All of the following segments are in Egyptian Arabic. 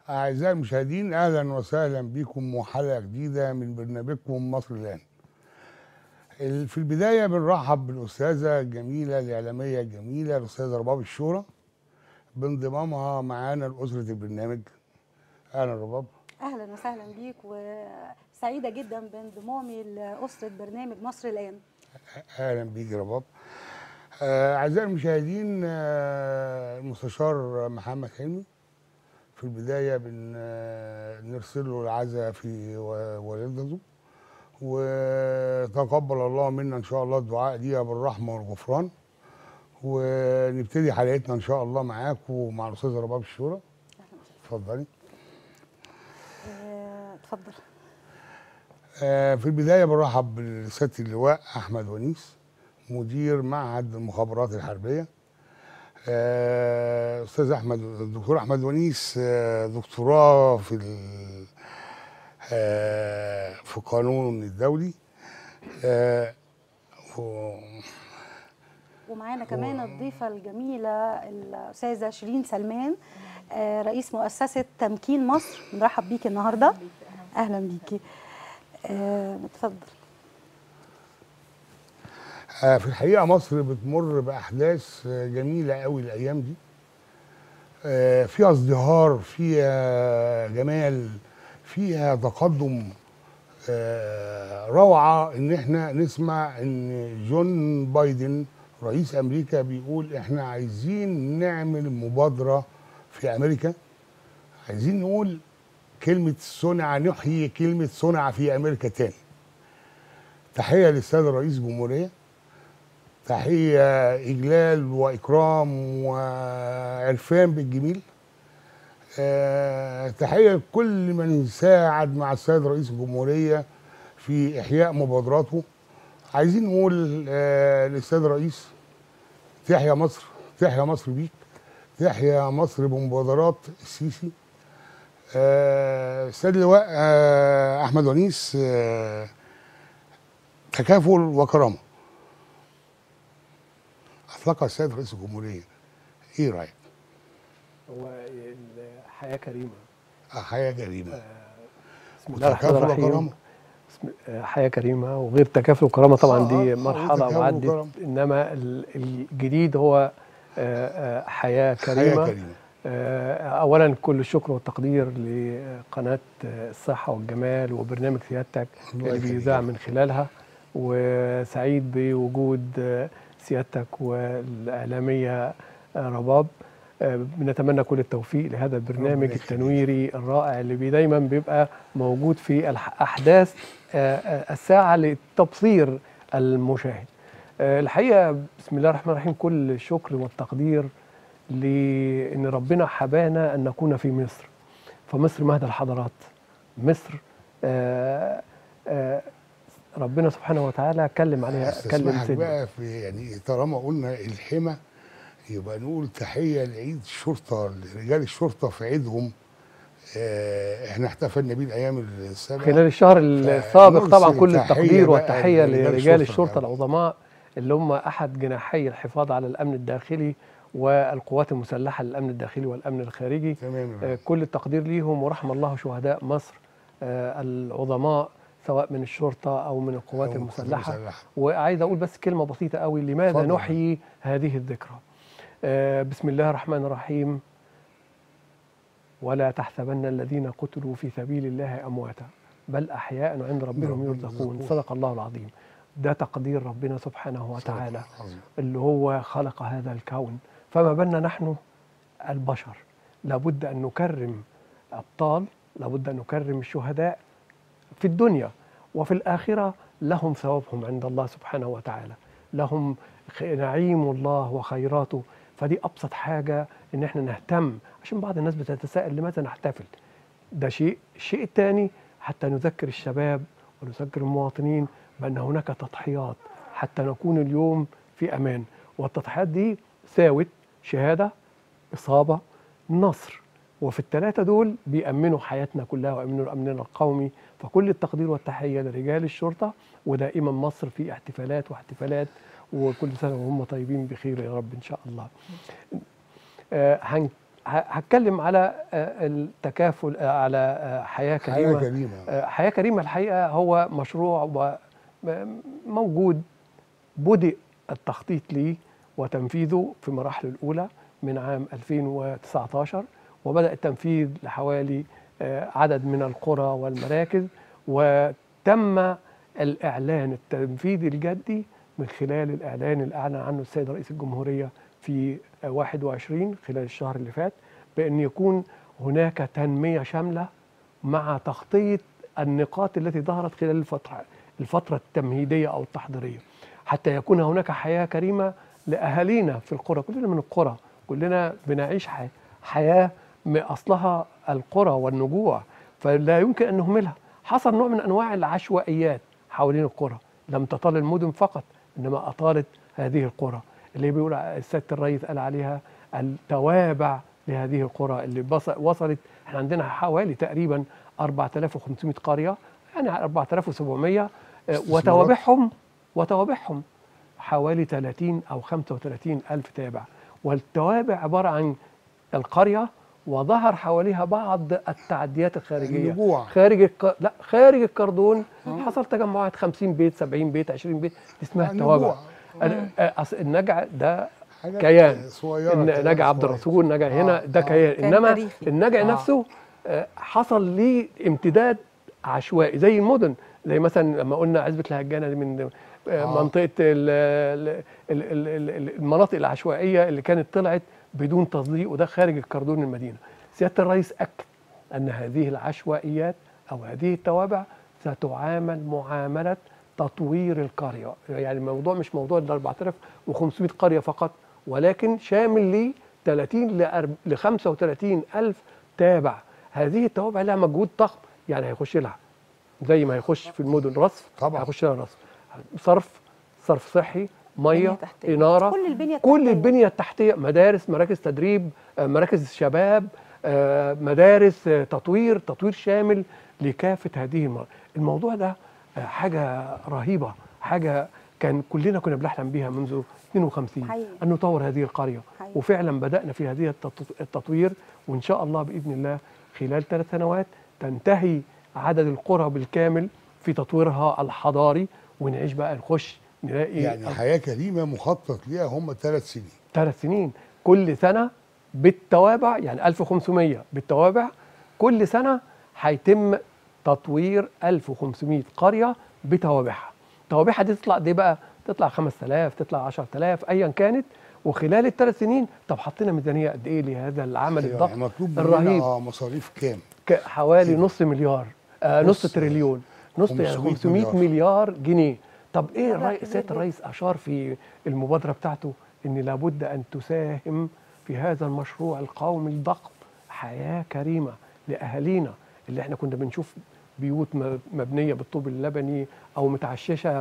أعزائي المشاهدين أهلا وسهلا بكم وحلقة جديدة من برنامجكم مصر الآن. ال- في البداية بنرحب بالأستاذة الجميلة الإعلامية الجميلة الأستاذة رباب الشورى بانضمامها معانا لأسرة البرنامج. أهلا رباب. اهلا وسهلا بيك وسعيده جدا بانضمامي لاسره برنامج مصر الان اهلا بيك يا رباب آه، اعزائي المشاهدين آه، المستشار محمد حلمي في البدايه بنرسل له العزاء في و- والدته وتقبل الله منا ان شاء الله الدعاء ليها بالرحمه والغفران ونبتدي حلقتنا ان شاء الله معاك ومع الاستاذه رباب الشورى اتفضلي آه، اتفضل آه، في البداية برحب بسيادة اللواء أحمد ونيس مدير معهد المخابرات الحربية آه، أستاذ أحمد الدكتور أحمد ونيس آه، دكتوراه في ال- آه، في القانون الدولي آه، و- ومعانا كمان الضيفه الجميله الاستاذه شيرين سلمان آه، رئيس مؤسسه تمكين مصر نرحب بيكي النهارده اهلا بيكي آه، اتفضل آه، في الحقيقة مصر بتمر بأحداث آه، جميلة قوي الأيام دي آه، فيها ازدهار فيها جمال فيها تقدم آه، روعة إن إحنا نسمع إن جون بايدن رئيس أمريكا بيقول إحنا عايزين نعمل مبادرة في أمريكا عايزين نقول كلمة صنع نحيي كلمة صنع في أمريكا تاني تحية للسيد رئيس الجمهورية تحية إجلال وإكرام وعرفان بالجميل آه، تحية لكل من ساعد مع السيد رئيس الجمهورية في إحياء مبادراته عايزين نقول آه، للسيد الرئيس تحيا مصر تحيا مصر بيك تحيا مصر بمبادرات السيسي آه، السيد اللواء آه، أحمد ونيس آه، تكافل وكرامة أطلقها السيد رئيس الجمهورية إيه رأيك؟ هو الحياة كريمة آه، حياة جريمة بسم الله الرحمن وتكافل الرحيم وكرامة بسم آه، حياة كريمة وغير تكافل وكرامة طبعا آه، دي آه، مرحلة وتكافل وعدت وكرامة. إنما ال- الجديد هو آه، آه، حياة حياة كريمة كريمة آه، أولا كل الشكر والتقدير لقناة آه، الصحة والجمال وبرنامج سيادتك الله اللي يخليك. بيذاع من خلالها وسعيد بوجود آه، سيادتك والإعلامية آه، رباب آه، بنتمنى كل التوفيق لهذا البرنامج ربنا يخليك. التنويري الرائع اللي بي دايما بيبقى موجود في الح- أحداث آه، آه، الساعة لتبصير المشاهد آه، الحقيقة بسم الله الرحمن الرحيم كل الشكر والتقدير لأن ربنا حبانا أن نكون في مصر فمصر مهد الحضارات مصر آه، آه، ربنا سبحانه وتعالى كلم عليها كلم استسمحك سيدنا بقى في يعني طالما قلنا الحمى يبقى نقول تحية لعيد الشرطة لرجال الشرطة في عيدهم آه، احنا احتفلنا بيه الأيام السابقة خلال الشهر السابق طبعا فنرسل كل تحية التقدير بقى والتحية لرجال لرجال الشرطة الشرطة الأول. العظماء اللي هم أحد جناحي الحفاظ على الأمن الداخلي والقوات المسلحة للأمن الداخلي والأمن الخارجي تمام يا آه، فندم. كل التقدير ليهم ورحم الله شهداء مصر آه، العظماء سواء من الشرطة أو من القوات أو المسلحة المسلحة. وعايز أقول بس كلمة بسيطة قوي لماذا اتفضل. نحيي هذه الذكرى آه، بسم الله الرحمن الرحيم ولا تحسبن الذين قتلوا في سبيل الله أمواتا بل أحياء عند ربهم ربهم يرزقون يرزقون. صدق الله العظيم ده تقدير ربنا سبحانه وتعالى صدق الله العظيم. اللي هو خلق هذا الكون فما بالنا نحن البشر لابد أن نكرم أبطال لابد أن نكرم الشهداء في الدنيا وفي الآخرة لهم ثوابهم عند الله سبحانه وتعالى لهم خ- نعيم الله وخيراته فدي أبسط حاجة إن احنا نهتم عشان بعض الناس بتتساءل لماذا نحتفل ده شيء الشيء الثاني حتى نذكر الشباب ونذكر المواطنين بأن هناك تضحيات حتى نكون اليوم في أمان والتضحيات دي ساوت شهادة إصابة نصر وفي الثلاثة دول بيأمنوا حياتنا كلها ويأمنوا أمننا القومي فكل التقدير والتحية لرجال الشرطة ودائما مصر في احتفالات واحتفالات وكل سنة وهم طيبين بخير يا رب إن شاء الله آه، هن ه- هتكلم على آه، التكافل آه، على آه، حياه حياه كريمه كريمه آه، حياة كريمة الحقيقة هو مشروع و- م- موجود بدأ التخطيط ليه وتنفيذه في مراحله الأولى من عام 2019 وبدأ التنفيذ لحوالي آه، عدد من القرى والمراكز وتم الإعلان التنفيذي الجدي من خلال الإعلان اللي أعلن عنه السيد رئيس الجمهورية في آه، 21 خلال الشهر اللي فات بأن يكون هناك تنمية شاملة مع تغطية النقاط التي ظهرت خلال الفترة الفترة التمهيدية أو التحضيرية حتى يكون هناك حياة كريمة لأهالينا في القرى كلنا من القرى كلنا بنعيش حي- حياة من أصلها القرى والنجوع فلا يمكن أن نهملها حصل نوع من أنواع العشوائيات حوالين القرى لم تطال المدن فقط إنما أطالت هذه القرى اللي بيقول السيد الرئيس قال عليها التوابع لهذه القرى اللي بص- وصلت احنا عندنا حوالي تقريبا 4500 قريه يعني 4700 آه، استثمارات. وتوابعهم وتوابعهم حوالي 30 او 35 الف تابع والتوابع عباره عن القريه وظهر حواليها بعض التعديات الخارجيه النجوع. خارج الك... لا خارج الكردون حصل تجمعات 50 بيت 70 بيت 20 بيت اسمها النجوع. التوابع ال- آه، أصل النجع ده حاجات كيان صغيره إن كده، نجع عبد صغيرة. الرسول نجع هنا آه، ده آه. كيان كان انما تاريخي. النجع آه. نفسه آه، حصل ليه امتداد عشوائي زي المدن زي مثلا لما قلنا عزبه الهجانه دي من آه، آه. منطقه ال- ال- ال- ال- ال- المناطق العشوائيه اللي كانت طلعت بدون تصديق وده خارج الكردون المدينه سياده الرئيس اكد ان هذه العشوائيات او هذه التوابع ستعامل معامله تطوير القريه يعني الموضوع مش موضوع ال 4500 قريه فقط ولكن شامل لي 30 ل 35 الف تابع هذه التوابع لها مجهود ضخم يعني هيخش لها زي ما هيخش في المدن رصف طبعا. هيخش لها رصف صرف صرف صحي ميه بنية تحتية. اناره كل البنية كل التحتية. البنيه التحتيه مدارس مراكز تدريب آه، مراكز شباب آه، مدارس آه، تطوير تطوير شامل لكافه هذه المر... الموضوع ده آه، حاجه رهيبه حاجه كان كلنا كنا بنحلم بيها منذ 52 حقيقي. ان نطور هذه القريه حقيقي. وفعلا بدانا في هذه التط- التطوير وان شاء الله باذن الله خلال ثلاث سنوات تنتهي عدد القرى بالكامل في تطويرها الحضاري ونعيش بقى نخش نلاقي يعني حياه كريمه مخطط ليها هم ثلاث سنين ثلاث سنين كل سنة بالتوابع يعني 1500 بالتوابع كل سنة هيتم تطوير 1500 قرية بتوابعها توابعها دي تطلع دي بقى تطلع 5000 تطلع 10000 ايا كانت وخلال الثلاث سنين طب حطينا ميزانية قد ايه لهذا العمل يعني الضخم مطلوب مننا الرهيب اه مصاريف كام ك- حوالي نص مليار آه نص نص تريليون نص يعني 500 500 مليار. مليار جنيه طب ايه مبلغ الرئيس كبير سياده جدا. الرئيس اشار في المبادره بتاعته ان لابد ان تساهم في هذا المشروع القومي الضخم حياه كريمه لاهالينا اللي احنا كنا بنشوف بيوت م- مبنيه بالطوب اللبني او متعششه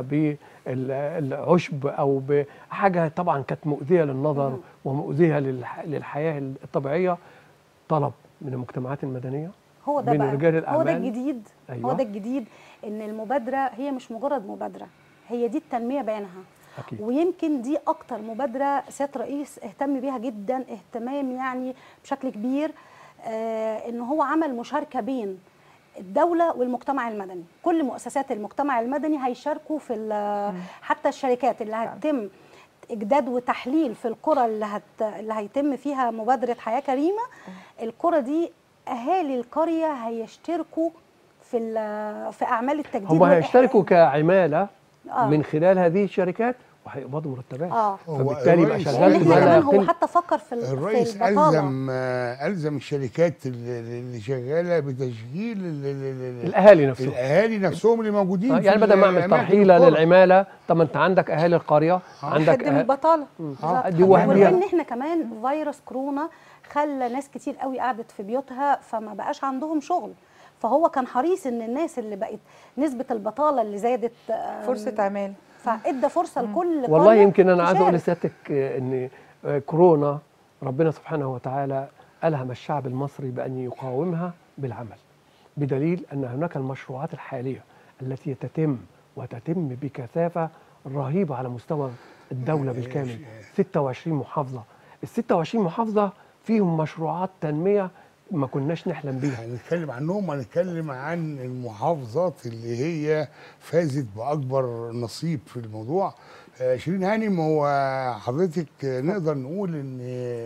بالعشب او بحاجه طبعا كانت مؤذيه للنظر ومؤذيه للح- للحياه الطبيعيه طلب من المجتمعات المدنيه هو ده من بقى رجال هو ده الأعمال. الجديد أيوة. هو ده الجديد ان المبادره هي مش مجرد مبادره هي دي التنميه بعينها أكيد. ويمكن دي اكتر مبادره سياده الرئيس اهتم بيها جدا اهتمام يعني بشكل كبير آه ان هو عمل مشاركه بين الدولة والمجتمع المدني كل مؤسسات المجتمع المدني هيشاركوا في ال- حتى الشركات اللي هتتم اجداد وتحليل في القرى اللي هت... اللي هيتم فيها مبادره حياه كريمه القرى دي اهالي القريه هيشتركوا في ال- في اعمال التجديد هم والإحياء. هيشتركوا كعماله آه. من خلال هذه الشركات وهيقبضوا مرتبات اه هو فبالتالي يبقى الرئيس شغال لان في احنا ما لا كمان هو يقل حتى فكر في ال- الرئيس في البطاله الزم آه، الزم الشركات اللي اللي شغاله بتشغيل ال- ال- ال- الاهالي نفسهم الاهالي نفسهم اللي موجودين آه، في يعني بدل ما اعمل الأماكن ترحيله القرى. للعماله طب ما انت عندك اهالي القريه عندك خدم أه... البطاله آه، بالظبط. دي وهمية. ولان احنا كمان فيروس كورونا خلى ناس كتير قوي قعدت في بيوتها فما بقاش عندهم شغل فهو كان حريص ان الناس اللي بقت نسبه البطاله اللي زادت آم، فرصه عمال فادى فرصه لكل والله قرية يمكن انا عايز اقول تشارك. لسيادتك آه، ان آه، كورونا ربنا سبحانه وتعالى الهم الشعب المصري بان يقاومها بالعمل بدليل ان هناك المشروعات الحاليه التي تتم وتتم بكثافه رهيبه على مستوى الدوله بالكامل 26 محافظه ال 26 محافظه فيهم مشروعات تنميه ما كناش نحلم بيها هنتكلم عنهم هنتكلم عن المحافظات اللي هي فازت باكبر نصيب في الموضوع آه، شيرين هانم هو حضرتك نقدر نقول ان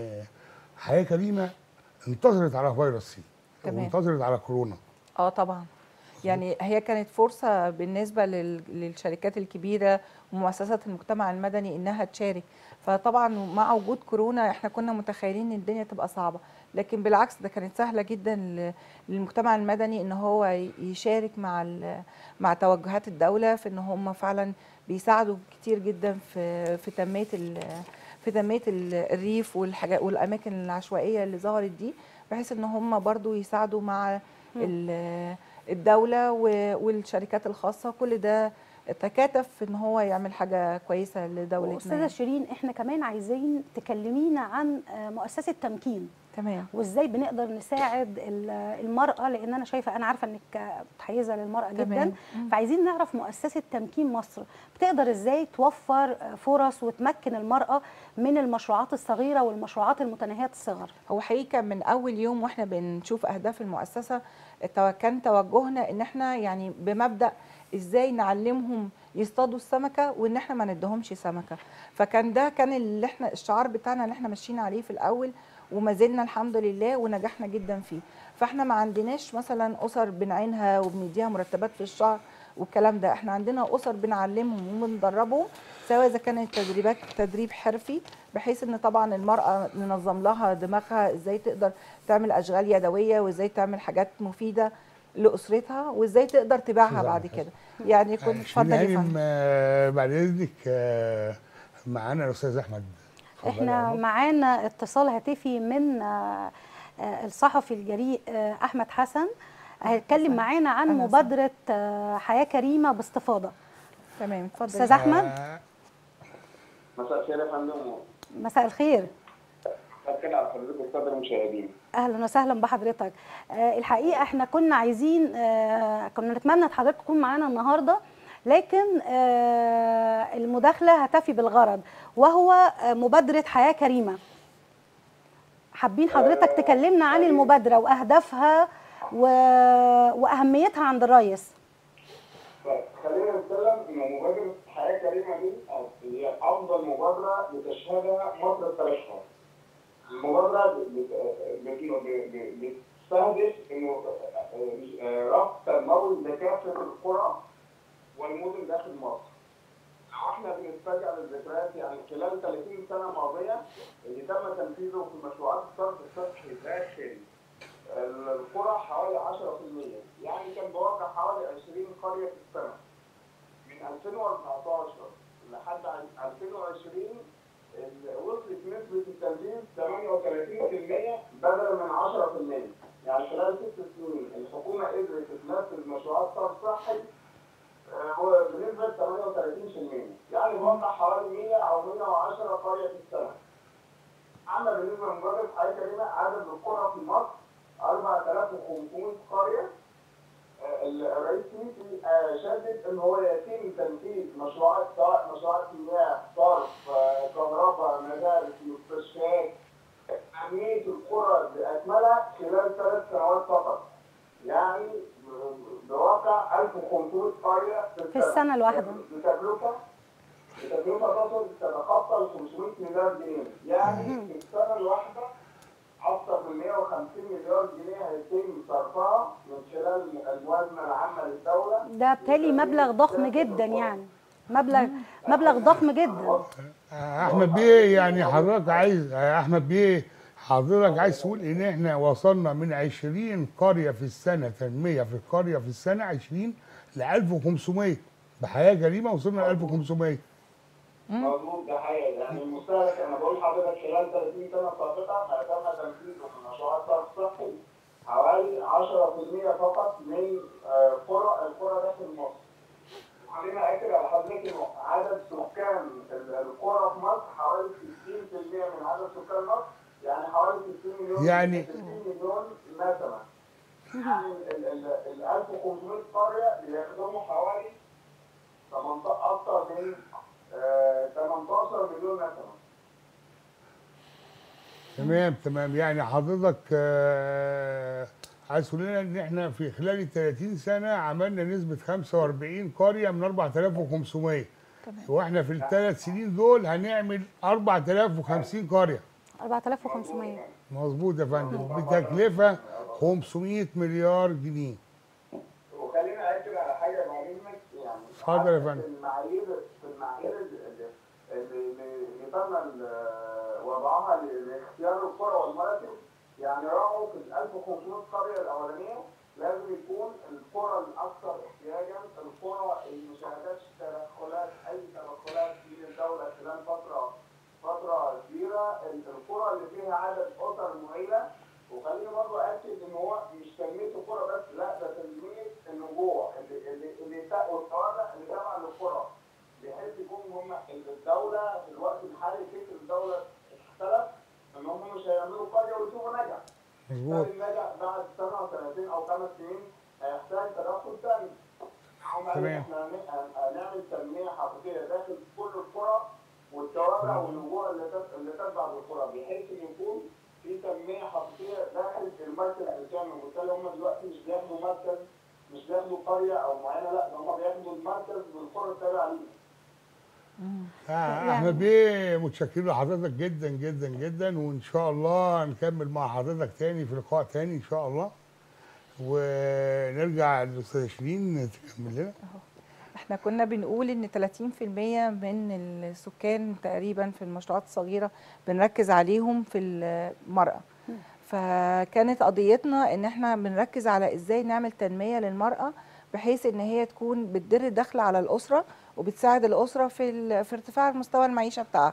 حياه كريمه انتصرت على فيروس سي تمام. وانتصرت على كورونا اه طبعا يعني هي كانت فرصة بالنسبة لل- للشركات الكبيرة ومؤسسات المجتمع المدني إنها تشارك فطبعا مع وجود كورونا احنا كنا متخيلين ان الدنيا تبقى صعبة لكن بالعكس ده كانت سهلة جدا ل- للمجتمع المدني ان هو ي- يشارك مع ال- مع توجهات الدولة في ان هم فعلا بيساعدوا كتير جدا في في تنمية ال- في تنمية ال- الريف والحاجات والأماكن العشوائية اللي ظهرت دي بحيث ان هم برضو يساعدوا مع ال- الدولة و- والشركات الخاصة كل ده تكاتف في ان هو يعمل حاجة كويسة لدولتنا استاذه يعني. شيرين احنا كمان عايزين تكلمينا عن آه، مؤسسه تمكين تمام وازاي بنقدر نساعد ال- المراه لان انا شايفه انا عارفه انك متحيزه للمراه جدا تمام. فعايزين نعرف مؤسسه تمكين مصر بتقدر ازاي توفر فرص وتمكن المراه من المشروعات الصغيره والمشروعات المتناهيه الصغر هو حقيقي كان من اول يوم واحنا بنشوف اهداف المؤسسه التو- كان توجهنا ان احنا يعني بمبدا ازاي نعلمهم يصطادوا السمكه وان احنا ما ندهمش سمكه فكان ده كان اللي احنا الشعار بتاعنا اللي احنا ماشيين عليه في الاول وما زلنا الحمد لله ونجحنا جدا فيه فاحنا ما عندناش مثلا اسر بنعينها وبنديها مرتبات في الشهر والكلام ده احنا عندنا اسر بنعلمهم وبندربهم سواء اذا كانت تدريبات تدريب حرفي بحيث ان طبعا المراه ننظم لها دماغها ازاي تقدر تعمل اشغال يدويه وازاي تعمل حاجات مفيده لاسرتها وازاي تقدر تبيعها تبيعها. بعد كده يعني كنت شيرين اتفضلي يا هانم فندم آه، بعد اذنك آه، معانا الاستاذ احمد اتفضلي يا احنا أحمد. معانا اتصال هاتفي من آه، آه، الصحفي الجريء آه، احمد حسن هيتكلم حسن. معانا عن أهلا مبادره آه، حياه كريمه باستفاضه تمام اتفضل استاذ احمد آه، مساء الخير يا فندم مساء الخير بتكلم على حضرتك الساده المشاهدين اهلا وسهلا بحضرتك آه، الحقيقه احنا كنا عايزين آه، كنا نتمنى ان حضرتك تكون معانا النهارده لكن آه، المداخله هتفي بالغرض وهو آه، مبادره حياه كريمه حابين حضرتك تكلمنا عن المبادره واهدافها و... واهميتها عند الرئيس خلينا نتكلم ان مبادره حياه كريمه دي هي افضل مبادره بتشهدها مصر التاريخها. المبادره بت- بت- بت- بتستهدف انه ربط تنموي لكافه القرى والمدن داخل مصر. لو احنا بنسترجع للذكريات يعني خلال 30 سنه ماضيه اللي تم تنفيذه في مشروعات الصرف الصحي داخل القرى حوالي 10% يعني كان بواقع حوالي 20 قرية في السنة من 2014 لحد عن 2020 ال- وصلت نسبة التنفيذ 38% بدلا من 10% يعني خلال ست سنين الحكومة قدرت تنفذ مشروعات صرف صحي آه، هو بنسبة 38% يعني بواقع حوالي 100 أو 110 قرية في السنة أما بالنسبة لمبادرة حياة كريمة عدد القرى في مصر 4500 قرية آه، الرئيس السيسي آه، شدد ان هو يتم تنفيذ مشروعات سواء مشروعات مياه صرف آه، كهرباء مدارس مستشفيات أهمية القرى بأكملها خلال ثلاث سنوات فقط يعني ب- بواقع 1500 قرية في السنة الواحدة. بتكلفة بتكلفة تصل تتخطى ال 500 مليار جنيه يعني في السنة الواحدة أكثر من 150 مليار جنيه هيتم صرفها من خلال الموازنة العامة للدولة ده بالتالي مبلغ ضخم جدا يعني مبلغ مبلغ ضخم جدا آه، احمد بيه يعني حضرتك عايز آه، احمد بيه حضرتك عايز تقول ان احنا وصلنا من 20 قريه في السنه تنميه في القريه في السنه 20 ل 1500 بحياه كريمه وصلنا ل 1500 مظبوط ده حقيقي يعني المستهلك انا بقول لحضرتك خلال 30 سنه سابقه تم تنفيذه في مشروعات صرف صحي حوالي 10% فقط من آه، قرى القرى داخل مصر. خلينا اكد على حضرتك انه عدد سكان ال- القرى في مصر حوالي 60% من عدد سكان مصر يعني حوالي 60 مليون يعني- 60 مليون نسمه. يعني ال ال- ال 1500 قريه بيخدموا حوالي 18 اكثر من آه، 18 مليون نسمه. تمام تمام يعني حضرتك آه، عايز تقول لنا ان احنا في خلال ال 30 سنه عملنا نسبه 45 قريه من 4500 تمام واحنا في الثلاث سنين دول هنعمل 4050 قريه 4500 مظبوط يا فندم بتكلفه 500 مليار جنيه وخلينا اكد على حاجه بعد اذنك يعني اتفضل يا فندم. في المعايير في المعايير اللي- اللي اللي تم ال- وضعها ل- لاختيار القرى والمراكز يعني راعوا في ال 1500 قريه الاولانيه لازم يكون القرى الاكثر احتياجا القرى اللي ما شهدتش تدخلات اي تدخلات من الدوله خلال فتره فتره كبيره القرى اللي فيها عدد اسر معيله وخليني برضه اكد ان هو مش تنميه القرى بس لا ده تنميه النجوع اللي اللي اللي تا- والتوابع اللي تابعه للقرى بحيث يكون هم الدوله في الوقت الحالي فكر الدوله اختلف ان هم مش هيعملوا قريه ويشوفوا نجح مظبوط النجح بعد سنه او سنتين او خمس سنين هيحتاج تدخل ثاني هم قالوا تمام. احنا هن- هنعمل تنميه حقيقيه داخل كل القرى والتوابع والنجوع اللي تت- اللي تتبع بالقرى بحيث ان يكون في تنميه حقيقيه داخل المركز بالكامل وبالتالي هم دلوقتي مش بياخدوا مركز مش بياخدوا قريه او معينه لا ده هم بياخدوا المركز بالقرى التابعه ليه آه، يعني- احمد بيه متشكرين لحضرتك جدا جدا جدا وان شاء الله نكمل مع حضرتك تاني في لقاء تاني ان شاء الله ونرجع للاستاذ شيرين تكمل لنا احنا كنا بنقول ان 30% من السكان تقريبا في المشروعات الصغيره بنركز عليهم في المراه فكانت قضيتنا ان احنا بنركز على ازاي نعمل تنميه للمراه بحيث ان هي تكون بتدر دخل على الاسره وبتساعد الاسره في ال- في ارتفاع مستوى المعيشه بتاعها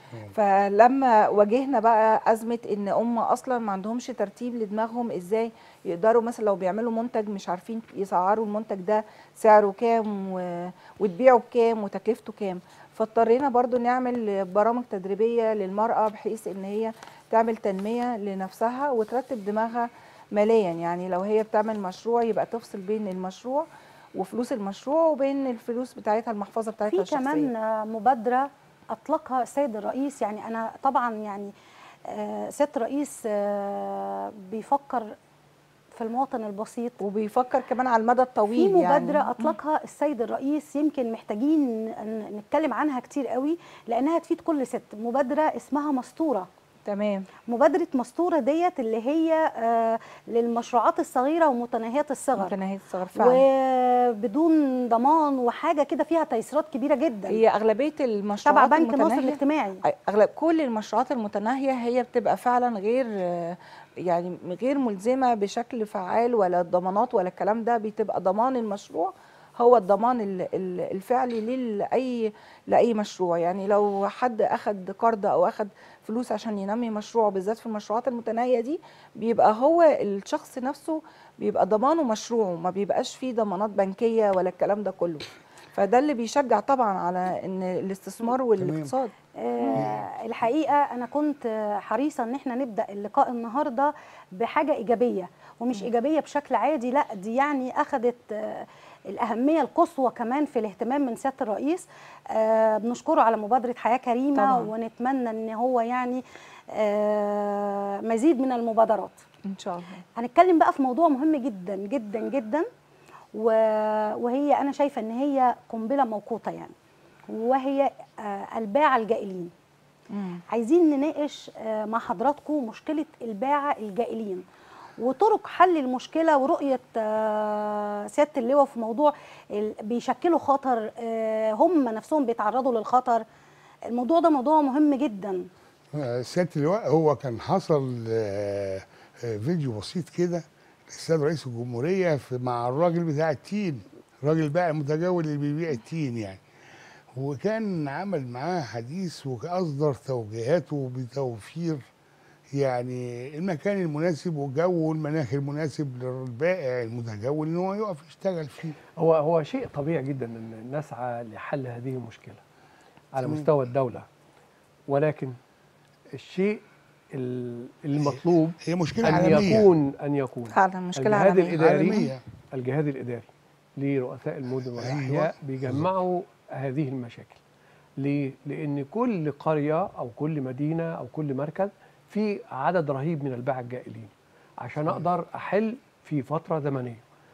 فلما واجهنا بقى ازمه ان هم اصلا ما عندهمش ترتيب لدماغهم ازاي يقدروا مثلا لو بيعملوا منتج مش عارفين يسعروا المنتج ده سعره كام و... وتبيعه بكام وتكلفته كام فاضطرينا برضو نعمل برامج تدريبيه للمراه بحيث ان هي تعمل تنميه لنفسها وترتب دماغها ماليا يعني لو هي بتعمل مشروع يبقى تفصل بين المشروع وفلوس المشروع وبين الفلوس بتاعتها المحفظه بتاعتها في الشخصيه كمان آه، مبادره اطلقها السيد الرئيس يعني انا طبعا يعني آه، سياده الرئيس آه، بيفكر في المواطن البسيط وبيفكر كمان على المدى الطويل في مبادرة يعني. أطلقها السيد الرئيس يمكن محتاجين ن- نتكلم عنها كتير قوي لأنها تفيد كل ست مبادرة اسمها مستورة تمام مبادرة مستورة ديت اللي هي آه، للمشروعات الصغيرة ومتناهية الصغر متناهيه الصغر فعلا وبدون ضمان وحاجة كده فيها تيسيرات كبيرة جدا هي اغلبيه تبع المشروعات بنك مصر المتناهية- الاجتماعي اغلب كل المشروعات المتناهيه هي بتبقى فعلا غير يعني غير ملزمه بشكل فعال ولا الضمانات ولا الكلام ده بتبقى ضمان المشروع هو الضمان ال- ال- الفعلي لاي لاي مشروع يعني لو حد اخد قرض او اخد فلوس عشان ينمي مشروع بالذات في المشروعات المتناهيه دي بيبقى هو الشخص نفسه بيبقى ضمانه مشروعه ما بيبقاش فيه ضمانات بنكيه ولا الكلام ده كله فده اللي بيشجع طبعا على ان الاستثمار والاقتصاد آه، الحقيقه انا كنت آه، حريصه ان احنا نبدا اللقاء النهارده بحاجه ايجابيه ومش ايجابيه بشكل عادي لا دي يعني اخذت آه، الاهميه القصوى كمان في الاهتمام من سياده الرئيس آه، بنشكره على مبادره حياه كريمه طبعاً. ونتمنى ان هو يعني آه، مزيد من المبادرات ان شاء الله هنتكلم بقى في موضوع مهم جدا جدا جدا و- وهي انا شايفه ان هي قنبله موقوته يعني وهي آه، الباعه الجائلين مم. عايزين نناقش آه، مع حضراتكم مشكله الباعه الجائلين وطرق حل المشكله ورؤيه آه، سياده اللواء في موضوع ال- بيشكلوا خطر آه، هم نفسهم بيتعرضوا للخطر الموضوع ده موضوع مهم جدا آه، سياده اللواء هو كان حصل آه، آه، فيديو بسيط كده للسيد رئيس الجمهوريه في مع الراجل بتاع التين الراجل بقى المتجول اللي بيبيع التين يعني وكان عمل معاه حديث واصدر توجيهاته بتوفير يعني المكان المناسب والجو والمناخ المناسب للبائع المتجول ان هو يقف يشتغل فيه هو هو شيء طبيعي جدا ان نسعى لحل هذه المشكله على تمام. مستوى الدوله ولكن الشيء ال- المطلوب هي مشكله ان عالميه يكون ان يكون فعلا مشكله الجهاد عالميه الاداري عالميه الجهاد الاداري لرؤساء المدن أيوة. والاحياء بيجمعوا هذه المشاكل ليه؟ لان كل قريه او كل مدينه او كل مركز في عدد رهيب من الباعة الجائلين عشان اقدر احل في فتره زمنيه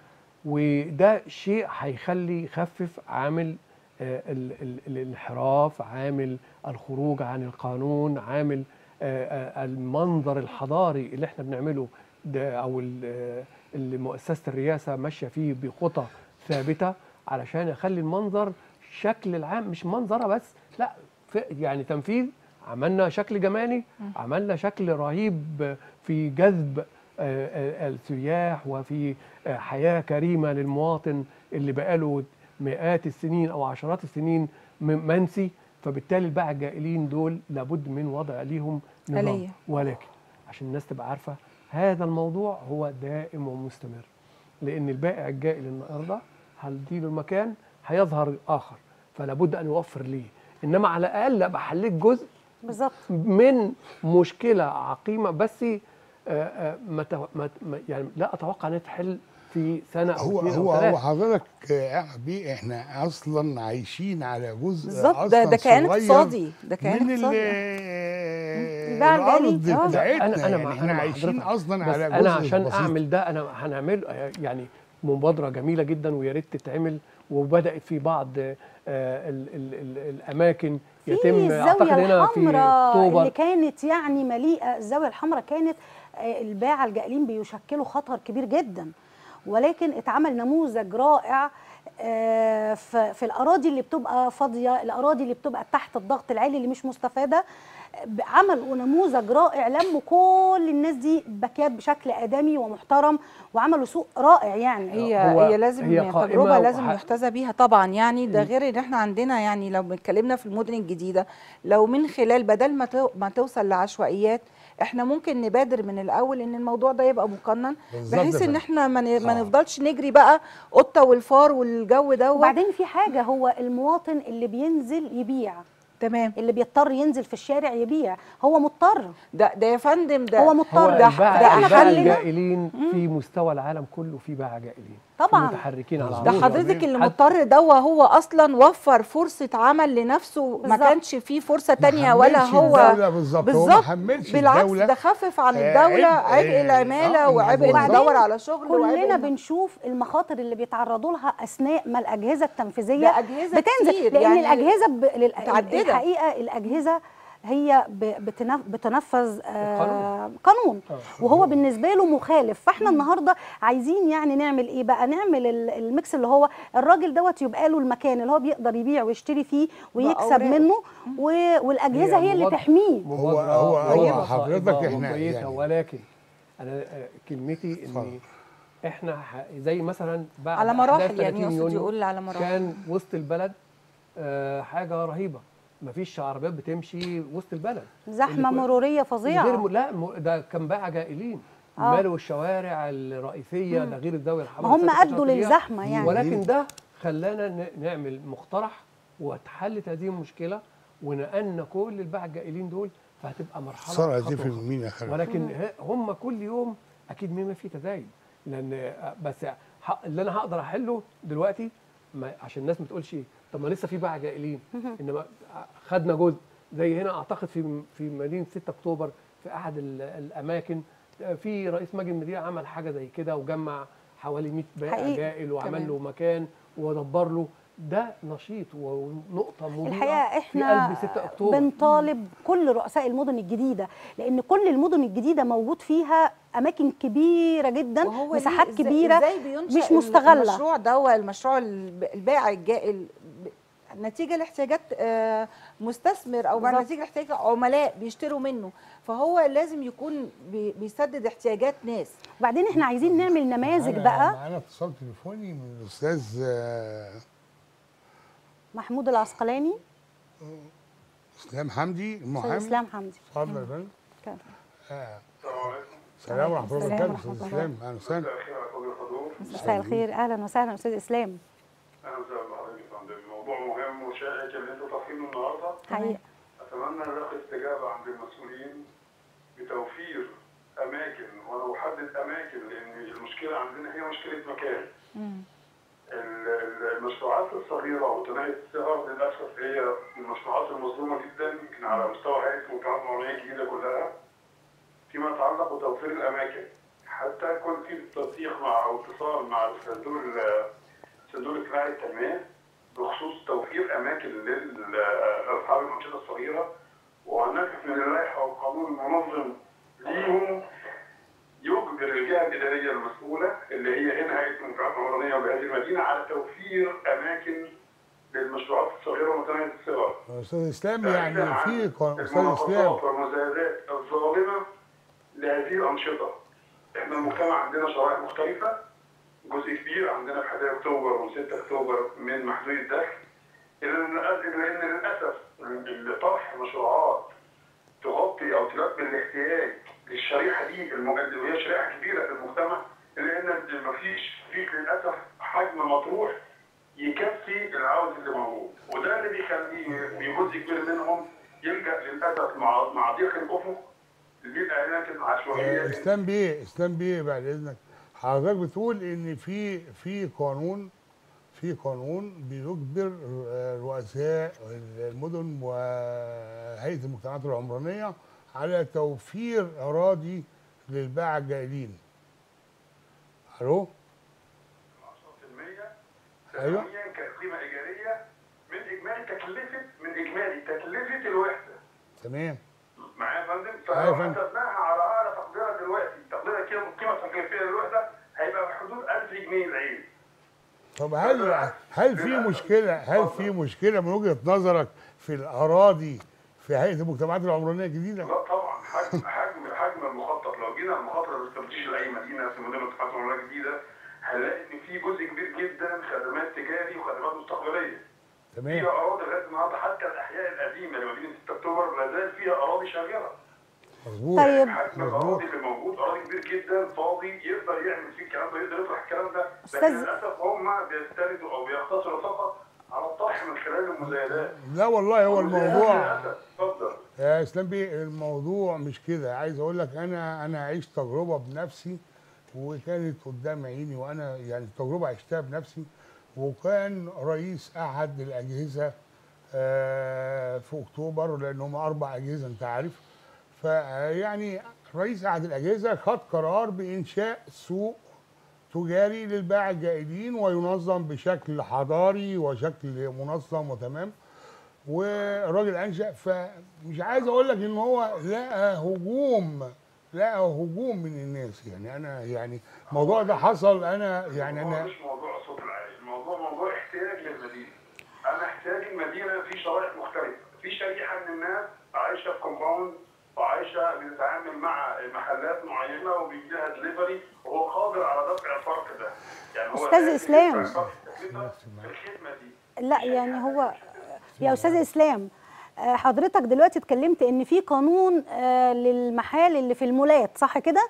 وده شيء هيخلي يخفف عامل آه، ال- ال- الانحراف عامل الخروج عن القانون عامل آه، آه، المنظر الحضاري اللي احنا بنعمله ده او ال- آه، اللي مؤسسه الرئاسه ماشيه فيه بخطى ثابته علشان يخلي المنظر شكل العام مش منظره بس لا ف- يعني تنفيذ عملنا شكل جمالي عملنا شكل رهيب في جذب آه، آه، السياح وفي آه، حياة كريمة للمواطن اللي بقاله مئات السنين أو عشرات السنين م- منسي فبالتالي الباعة الجائلين دول لابد من وضع ليهم نظام آلية. ولكن عشان الناس تبقى عارفة هذا الموضوع هو دائم ومستمر لأن البائع الجائل النهارده هنديله المكان هيظهر آخر فلا بد أن يوفر ليه إنما على الأقل أبقى حليت جزء بالظبط من مشكله عقيمه بس آه، آه، ما تو- ما- ما- يعني لا اتوقع انها تحل في سنه او هو اثنين هو او هو ثلاثه حضرتك آه، بيه احنا اصلا عايشين على جزء بالظبط ده أصلاً ده كيان صغير اقتصادي ده كيان من ال- اقتصادي الباعة الارض الجائلين. آه. بتاعتنا انا انا يعني مع احنا أنا مع عايشين حضرتك. اصلا بس على جزء انا عشان بسيط. اعمل ده انا هنعمل يعني مبادره جميله جدا ويا ريت تتعمل وبدات في بعض آه، ال ال ال الاماكن في يتم اعتقد الزاويه هنا في الحمراء اللي اكتوبر كانت يعني مليئه الزاويه الحمراء كانت آه، الباعة الجائلين بيشكلوا خطر كبير جدا ولكن اتعمل نموذج رائع آه، ف- في الاراضي اللي بتبقى فاضيه الاراضي اللي بتبقى تحت الضغط العالي اللي مش مستفاده ب- عملوا نموذج رائع لموا كل الناس دي باكيات بشكل ادمي ومحترم وعملوا سوق رائع يعني هي هو- هي لازم هي هي قائمة تجربه لازم وح- يحتذى بيها طبعا يعني ده غير ان احنا عندنا يعني لو اتكلمنا في المدن الجديده لو من خلال بدل ما تو- ما توصل لعشوائيات احنا ممكن نبادر من الاول ان الموضوع ده يبقى مقنن بالظبط بحيث يا ان فندم. احنا ما ن- ما آه. نفضلش نجري بقى قطه والفار والجو ده وبعدين في حاجه هو المواطن اللي بينزل يبيع تمام اللي بيضطر ينزل في الشارع يبيع هو مضطر ده ده يا فندم ده هو هو مضطر ده- الباعة ده احنا الباعة خلينا- الجائلين في مستوى العالم كله في باعة جائلين في طبعاً. متحركين على ده ده العروض. حضرتك اللي حد- مضطر ده هو اصلا وفر فرصه عمل لنفسه ما بالظبط. كانش فيه فرصه ما تانية ولا حملش هو الدولة بالظبط هو ما حملش بالعكس الدولة ده خفف عن آه، الدوله عبء، عبء آه، العماله آه، وعبء وبعدين ندور على شغل وعبء كلنا إن- بنشوف المخاطر اللي بيتعرضوا لها اثناء ما الاجهزه التنفيذيه ده أجهزة بتنزل كتير، لان يعني الاجهزه ب... لل... متعددة. الحقيقه الاجهزه هي ب... بتنف... بتنفذ آه القانون. قانون آه. وهو بالنسبه له مخالف فاحنا النهارده عايزين يعني نعمل ايه بقى نعمل ال- الميكس اللي هو الراجل دوت يبقى له المكان اللي هو بيقدر يبيع ويشتري فيه ويكسب بأوراقه. منه و... والاجهزه هي اللي مبادرة- تحميه هو- مبادرة هو- هو طيبة حضرتك صائبة إحنا وكويسة، يعني- ولكن انا آه، كلمتي ان اتفضل. احنا ح- زي مثلا بعد على أحداث مراحل يعني 30 يقصد يونيو يقول على مراحل كان وسط البلد آه، حاجه رهيبه مفيش عربيات بتمشي وسط البلد زحمه اللي- مروريه غير فظيعه م... لا م... ده كان باعة جائلين آه. مالوا الشوارع الرئيسيه ده غير الزاويه الحمراء ما هم 16 ادوا دقيقة. للزحمه يعني ولكن ده خلانا ن- نعمل مقترح واتحلت هذه المشكله ونقلنا كل الباعة الجائلين دول فهتبقى مرحله صار خطوة دي في خطوة. المين يا خالد ولكن ه- هم كل يوم اكيد مما في تزايد لان بس ح- اللي انا هقدر احله دلوقتي ما عشان الناس ما تقولش طب ما لسه في باعة جائلين انما خدنا جزء زي هنا اعتقد في في مدينه 6 اكتوبر في احد ال- الاماكن في رئيس مجلس المدينه عمل حاجه زي كده وجمع حوالي 100 بائع حقيقي. جائل وعمل تمام. له مكان ودبر له ده نشيط ونقطه مضيئه الحقيقه في احنا قلب 6 اكتوبر بنطالب كل رؤساء المدن الجديده لان كل المدن الجديده موجود فيها اماكن كبيره جدا وهو ليه مساحات إزاي- كبيره ازاي بينشأ مش مستغلة. المشروع ده المشروع الب- البائع الجائل ب- نتيجه لاحتياجات آه، مستثمر او بالظبط. نتيجه لاحتياجات عملاء بيشتروا منه فهو لازم يكون بي- بيسدد احتياجات ناس وبعدين احنا عايزين نعمل نماذج معانا- بقى معانا اتصال تليفوني من الاستاذ آه، محمود العسقلاني اسلام حمدي استاذ المحامي اسلام حمدي اتفضل يا فندم كان. آه، السلام عليكم السلام ورحمه الله السلام وبركاته ورحمة استاذ الله. اسلام اهلا وسهلا مساء الخير على كل الحضور مساء الخير اهلا وسهلا استاذ اسلام اهلا وسهلا بحضرتك يا فندم موضوع مهم وشائك اللي انتوا طرحينه النهارده حقيقه اتمنى نلاقي استجابه عند المسؤولين بتوفير اماكن وانا بحدد اماكن لان المشكله عندنا هي مشكله مكان ال- ال- المشروعات الصغيره وتنميه الصغر للاسف هي من المشروعات المظلومه جدا يمكن على مستوى هيئه المجتمعات العمرانيه الجديده كلها فيما يتعلق بتوفير الاماكن حتى يكون في تنسيق مع او اتصال مع الصندوق ال- الصندوق الاجتماعي للتنميه بخصوص توفير اماكن لاصحاب الانشطه الصغيره وهناك من اللائحه والقانون المنظم ليهم يجبر الجهه الاداريه المسؤوله اللي هي هنا هيئه المنفعات العمرانيه وبهذه المدينه على توفير اماكن للمشروعات الصغيره ومتناهيه الصغر. استاذ اسلام يعني بعيداً عن في قا- استاذ اسلام المناقصات والمزايدات الظالمه لهذه الانشطه. احنا المجتمع عندنا شرائح مختلفه جزء كبير عندنا في 11 اكتوبر و6 اكتوبر من محدود الدخل الا ان إلا إن للاسف ال- طرح مشروعات تغطي او تلبي الاحتياج للشريحه دي الم- وهي شريحه كبيره في المجتمع الا ان مفيش فيش للاسف حجم مطروح يكفي العوز اللي موجود وده اللي بيخليه جزء كبير منهم يلجا للاسف مع مع ضيق الافق للاماكن عشوائيه آه، اسلام بيه اسلام بيه بعد اذنك حضرتك بتقول ان في في قانون في قانون بيجبر آه، رؤساء المدن وهيئه المجتمعات العمرانيه على توفير اراضي للباعة الجائلين الو 10% أيوة. سنويا كقيمه ايجاريه من اجمالي تكلفه من اجمالي تكلفه الوحده تمام معايا يا فندم أيوة يا فلو فندم. حسبناها على اعلى تقديرها دلوقتي تقديرها كده القيمه التكليفيه للوحده هيبقى في حدود 1000 جنيه العين طب هل هل في مشكله هل في مشكله من وجهه نظرك في الاراضي في هيئه المجتمعات العمرانيه الجديده؟ لا طبعا حجم حجم حجم المخطط لو جينا المخطط الاستراتيجي لاي مدينه في مدينه المجتمعات العمرانيه الجديده هنلاقي ان في جزء كبير جدا خدمات تجاري وخدمات مستقبليه تمام فيها اراضي لغايه النهارده حتى الاحياء القديمه لمدينه 6 اكتوبر لا زال فيها اراضي شاغره مظبوط طيب. حجم مظبوط الاراضي اللي موجود اراضي كبير جدا فاضي يقدر يعمل فيه الكلام ده يقدر يطرح الكلام ده أستاذ- لكن للاسف هم بيستندوا او بيقتصروا فقط على الطرح من خلال المزايدات لا والله هو الموضوع للاسف اتفضل يا اسلام بيه الموضوع مش كده عايز اقول لك انا انا عشت تجربه بنفسي وكانت قدام عيني وانا يعني التجربه عشتها بنفسي وكان رئيس احد الاجهزه آه، في اكتوبر لان هم اربع اجهزه انت عارف فيعني رئيس احد الاجهزه خد قرار بانشاء سوق تجاري للباعة الجائلين وينظم بشكل حضاري وشكل منظم وتمام والراجل انشا فمش عايز اقول لك ان هو لقى هجوم لقى هجوم من الناس يعني انا يعني الموضوع ده حصل انا يعني الموضوع انا مش موضوع الصوت العالي الموضوع موضوع احتياج للمدينه انا احتياج المدينه في شرائح مختلفه في شريحه من الناس عايشه في كومباوند وعايشه بتتعامل مع محلات معينه وبيجي لها دليفري وهو قادر على دفع الفرق ده يعني هو أستاذ قادر إسلام. يدفع فرق التكلفة في الخدمه دي لا يعني هو يا استاذ اسلام آه، حضرتك دلوقتي اتكلمت ان في قانون آه، للمحال اللي في المولات صح كده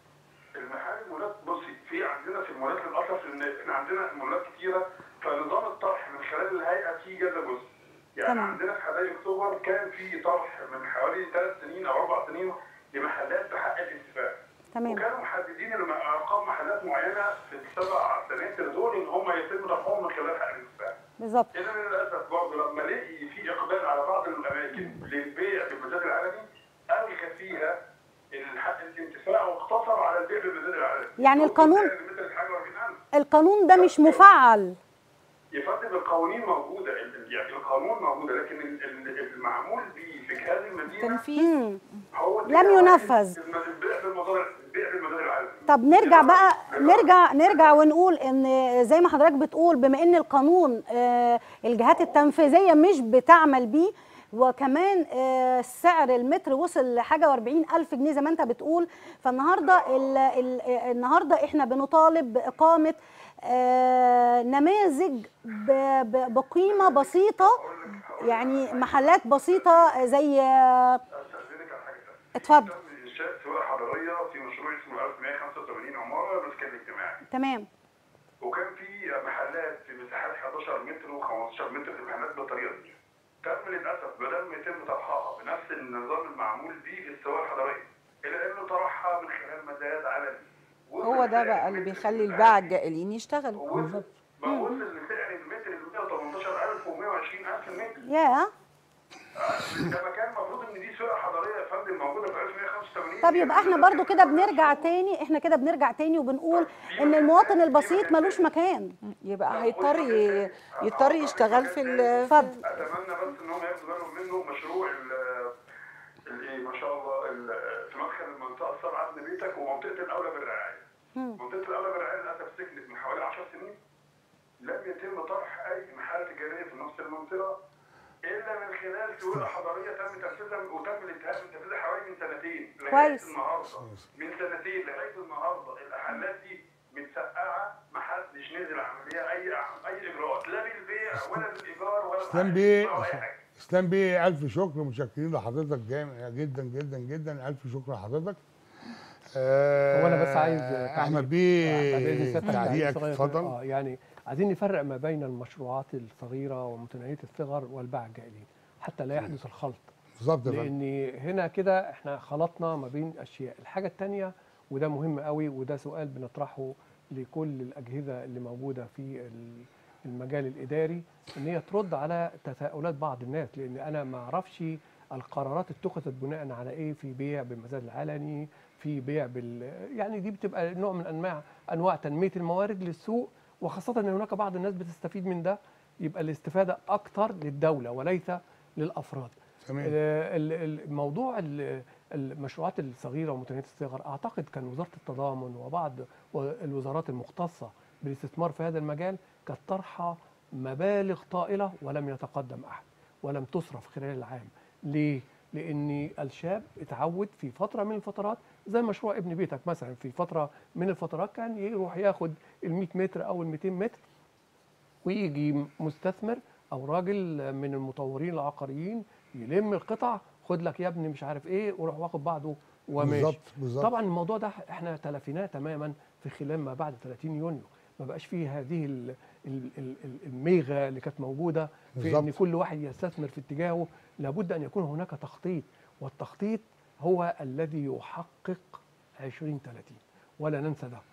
المحال المولات بصي في عندنا في المولات للاسف ان احنا عندنا مولات كتيره فنظام الطرح من خلال الهيئه فيه كذا جزء يعني تمام. عندنا في حدائق اكتوبر كان في طرح من حوالي ثلاث سنين او اربع سنين لمحلات بحق الانتفاع تمام وكانوا محددين الم- ارقام محلات معينه في السبع سنوات دول ان هم يتم طرحهم من خلال حق الانتفاع بالظبط اذا للاسف برضه لما لقي في اقبال على بعض الاماكن للبيع بالمزاد العلني الغى فيها الحق الانتفاع واقتصر على البيع بالمزاد العلني يعني القانون- مثل الحاجه 40000 القانون ده مش مفعل يا فندم القوانين موجوده ال- ال- يعني القانون موجوده لكن ال- ال- المعمول به في جهاز المدينه تنفيذ مم. هو لم ينفذ. البيع بالمزاد البيع بالمزاد العلني طب نرجع بقى نرجع نرجع ونقول ان زي ما حضرتك بتقول بما ان القانون آه، الجهات التنفيذيه مش بتعمل بيه وكمان آه، سعر المتر وصل لحاجه و40 الف جنيه زي ما انت بتقول فالنهارده ال ال النهارده احنا بنطالب باقامه آه، نماذج ب- ب- بقيمه بسيطه يعني محلات بسيطه زي آه، استاذنك على حاجه ثانيه اتفضل تم انشاء سواق حضريه في مشروع اسمه 1185 عماره للسكن الاجتماعي تمام وكان في محلات في مساحات 11 متر و15 متر في محلات بالطريقه دي. تم للاسف بدل ما يتم طرحها بنفس النظام المعمول به في السواق الحضريه الا انه طرحها من خلال مزاد علني. هو ده بقى اللي بيخلي الباعة الجائلين يشتغلوا وصل بقى وصل لسعر المتر ب 118000 و120000 المتر يا لما كان المفروض ان دي سواقه حضريه يا فندم موجوده في 1185 طب يبقى احنا برضو كده بنرجع تاني احنا كده بنرجع تاني وبنقول ان المواطن البسيط ملوش مكان يبقى هيضطر ي- يضطر يشتغل في ال- اتفضل اتمنى بس ان هم ياخدوا بالهم منه مشروع ال- الايه ما شاء الله ال- في مدخل المنطقه السبعه ابن بيتك ومنطقه الاولى بالرعايه. منطقه الاولى بالرعايه للاسف سكنت من حوالي 10 سنين لم يتم طرح اي محال تجاريه في نفس المنطقه الا من خلال سيوله حضاريه تم تنفيذها وتم الانتهاء من تنفيذها حوالي من سنتين لغايه كويس. النهارده من سنتين لغايه النهارده الاحلات دي متسقعه ما حدش نزل عمليه اي اي اجراءات لا بالبيع ولا بالايجار ولا اسلام بأي- بيه ولا اي حاجه اسلام بيه الف شكر متشكرين لحضرتك جامد جدا جدا جدا الف شكر لحضرتك آه هو انا بس عايز تعليق. احمد بعد إذن بيه سيادتك تعليقك صغير. اتفضل اه يعني عايزين نفرق ما بين المشروعات الصغيره ومتناهيه الصغر والباع الجائلين حتى لا يحدث الخلط بالظبط يا فندم لان هنا كده احنا خلطنا ما بين اشياء الحاجه الثانيه وده مهم قوي وده سؤال بنطرحه لكل الاجهزه اللي موجوده في ال- المجال الاداري ان هي ترد على تساؤلات بعض الناس لان انا ما اعرفش القرارات اتخذت بناء على ايه في بيع بالمزاد العلني في بيع بال يعني دي بتبقى نوع من انواع انواع تنميه الموارد للسوق وخاصه ان هناك بعض الناس بتستفيد من ده يبقى الاستفاده اكتر للدوله وليس للافراد تمام ال- ال- الموضوع ال- المشروعات الصغيره ومتناهيه الصغر اعتقد كان وزاره التضامن وبعض و- الوزارات المختصه بالاستثمار في هذا المجال كانت طرحه مبالغ طائله ولم يتقدم احد ولم تصرف خلال العام ليه؟ لان الشاب اتعود في فتره من الفترات زي مشروع ابن بيتك مثلا في فتره من الفترات كان يروح ياخد ال 100 متر او ال 200 متر ويجي مستثمر او راجل من المطورين العقاريين يلم القطع خد لك يا ابني مش عارف ايه وروح واخد بعضه وماشي بالظبط بالظبط طبعا الموضوع ده احنا تلافيناه تماما في خلال ما بعد 30 يونيو ما بقاش فيه هذه ال- ال- ال- ال- الميغه اللي كانت موجوده في ان بالظبط. كل واحد يستثمر في اتجاهه لابد ان يكون هناك تخطيط والتخطيط هو الذي يحقق 2030 ولا ننسى ده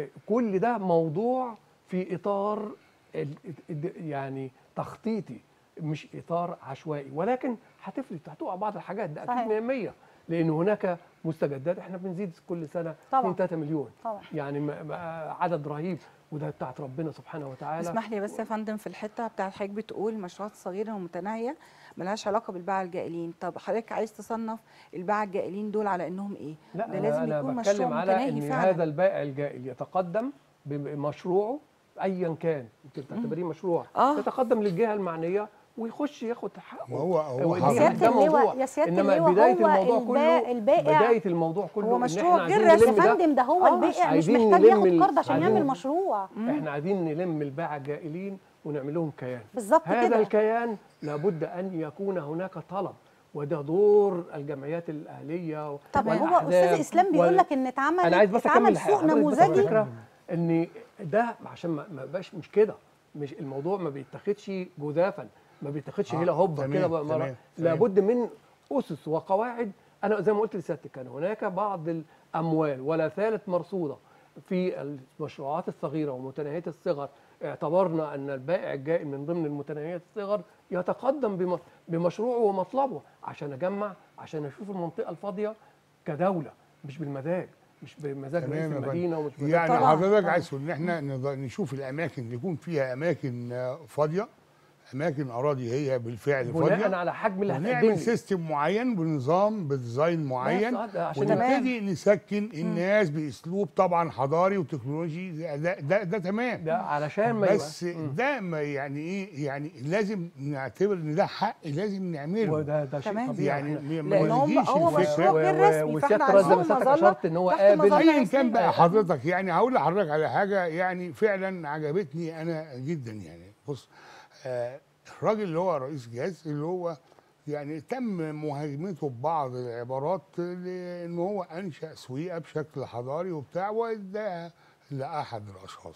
وكل ده موضوع في اطار ال- ال- يعني تخطيطي مش اطار عشوائي ولكن هتفلت هتقع بعض الحاجات ده صحيح. اكيد 100 لان هناك مستجدات احنا بنزيد كل سنه طبعاً. 2 3 مليون طبعا يعني م- م- عدد رهيب وده بتاعت ربنا سبحانه وتعالى اسمح لي بس يا فندم في الحته بتاعت حضرتك بتقول المشروعات الصغيره والمتناهيه ملهاش علاقه بالباعة الجائلين طب حضرتك عايز تصنف الباعة الجائلين دول على انهم ايه لا ده أنا- لازم أنا يكون بتكلم مشروع على متناهي ان فعلا. هذا البائع الجائل يتقدم بمشروعه ايا كان انت بتعتبريه مشروع آه. يتقدم للجهه المعنيه ويخش ياخد حقه ما هو هو ودي- حضرتك- سيادة ده اللواء- موضوع يا سيادة انما اللواء بدايه هو الموضوع البا- كله البائع- بدايه الموضوع كله هو إن مشروع إحنا غير عايزين رسمي. يا نلم ده. فندم ده هو آه، البائع مش عايزين محتاج نلم ياخد ال- قرض عشان عايزين- يعمل مشروع احنا عايزين نلم الباعة الجائلين ونعمل لهم كيان بالظبط هذا كده الكيان لابد ان يكون هناك طلب وده دور الجمعيات الاهليه و- طب هو والأحزاب استاذ اسلام بيقول وال- لك ان اتعمل انا عايز بس اتعمل اكمل سوق حضرتك بس نموذجي الفكره ان ده عشان ما ما بقاش مش كده مش الموضوع ما بيتاخدش جزافا ما بيتاخدش آه، هيلا هوبا تمام، كده بقى تمام، مرة. تمام. لابد من اسس وقواعد انا زي ما قلت لسيادتك كان هناك بعض الاموال ولا ثالث مرصوده في المشروعات الصغيره ومتناهيه الصغر اعتبرنا ان البائع الجائل من ضمن المتناهيات الصغر يتقدم بم- بمشروعه ومطلبه عشان اجمع عشان اشوف المنطقه الفاضيه كدوله مش بالمزاج مش بمزاج تمام رئيس يا فندم. المدينه ومش بمزاج يعني طبعاً، حضرتك طبعاً. عايز تقول ان احنا نض- نشوف الاماكن اللي يكون فيها اماكن آه، فاضيه اماكن اراضي هي بالفعل بناء فاضيه على حجم اللي هتقدم ونعمل لي سيستم معين بنظام بديزاين معين بس، آه، عشان ونبتدي نسكن الناس باسلوب طبعا حضاري وتكنولوجي ده ده, ده, ده تمام ده علشان ما بس يبقى مم. ده ما يعني ايه يعني لازم نعتبر ان ده حق لازم نعمله وده ده شيء تمام. طبيعي يعني إحنا- ما لأن هم- نجيش هو الفكرة- مشروع غير و- رسمي، وسيادة فاحنا الرئيس زي ما عايزين سيادتك مظلة اشرت ان هو تحت قابل مظلة ايا رسمية. كان بقى حضرتك يعني هقول لحضرتك على حاجه يعني فعلا عجبتني انا جدا يعني بص آه الراجل اللي هو رئيس جهاز اللي هو يعني تم مهاجمته ببعض العبارات لان هو انشا سويقه بشكل حضاري وبتاع واداها لاحد الاشخاص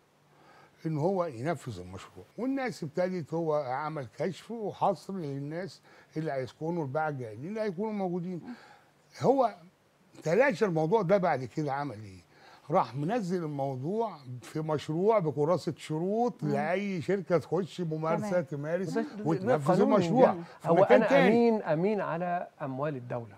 ان هو ينفذ المشروع والناس ابتدت هو عمل كشف وحصر للناس اللي هيسكنوا الباعة الجايين اللي هيكونوا موجودين هو تلاشى الموضوع ده بعد كده عمل ايه راح منزل الموضوع في مشروع بكراسه شروط لاي شركه تخش ممارسه تمام. تمارس وده- ده وتنفذ قانون المشروع يعني. في هو مكان انا تاني امين امين على اموال الدوله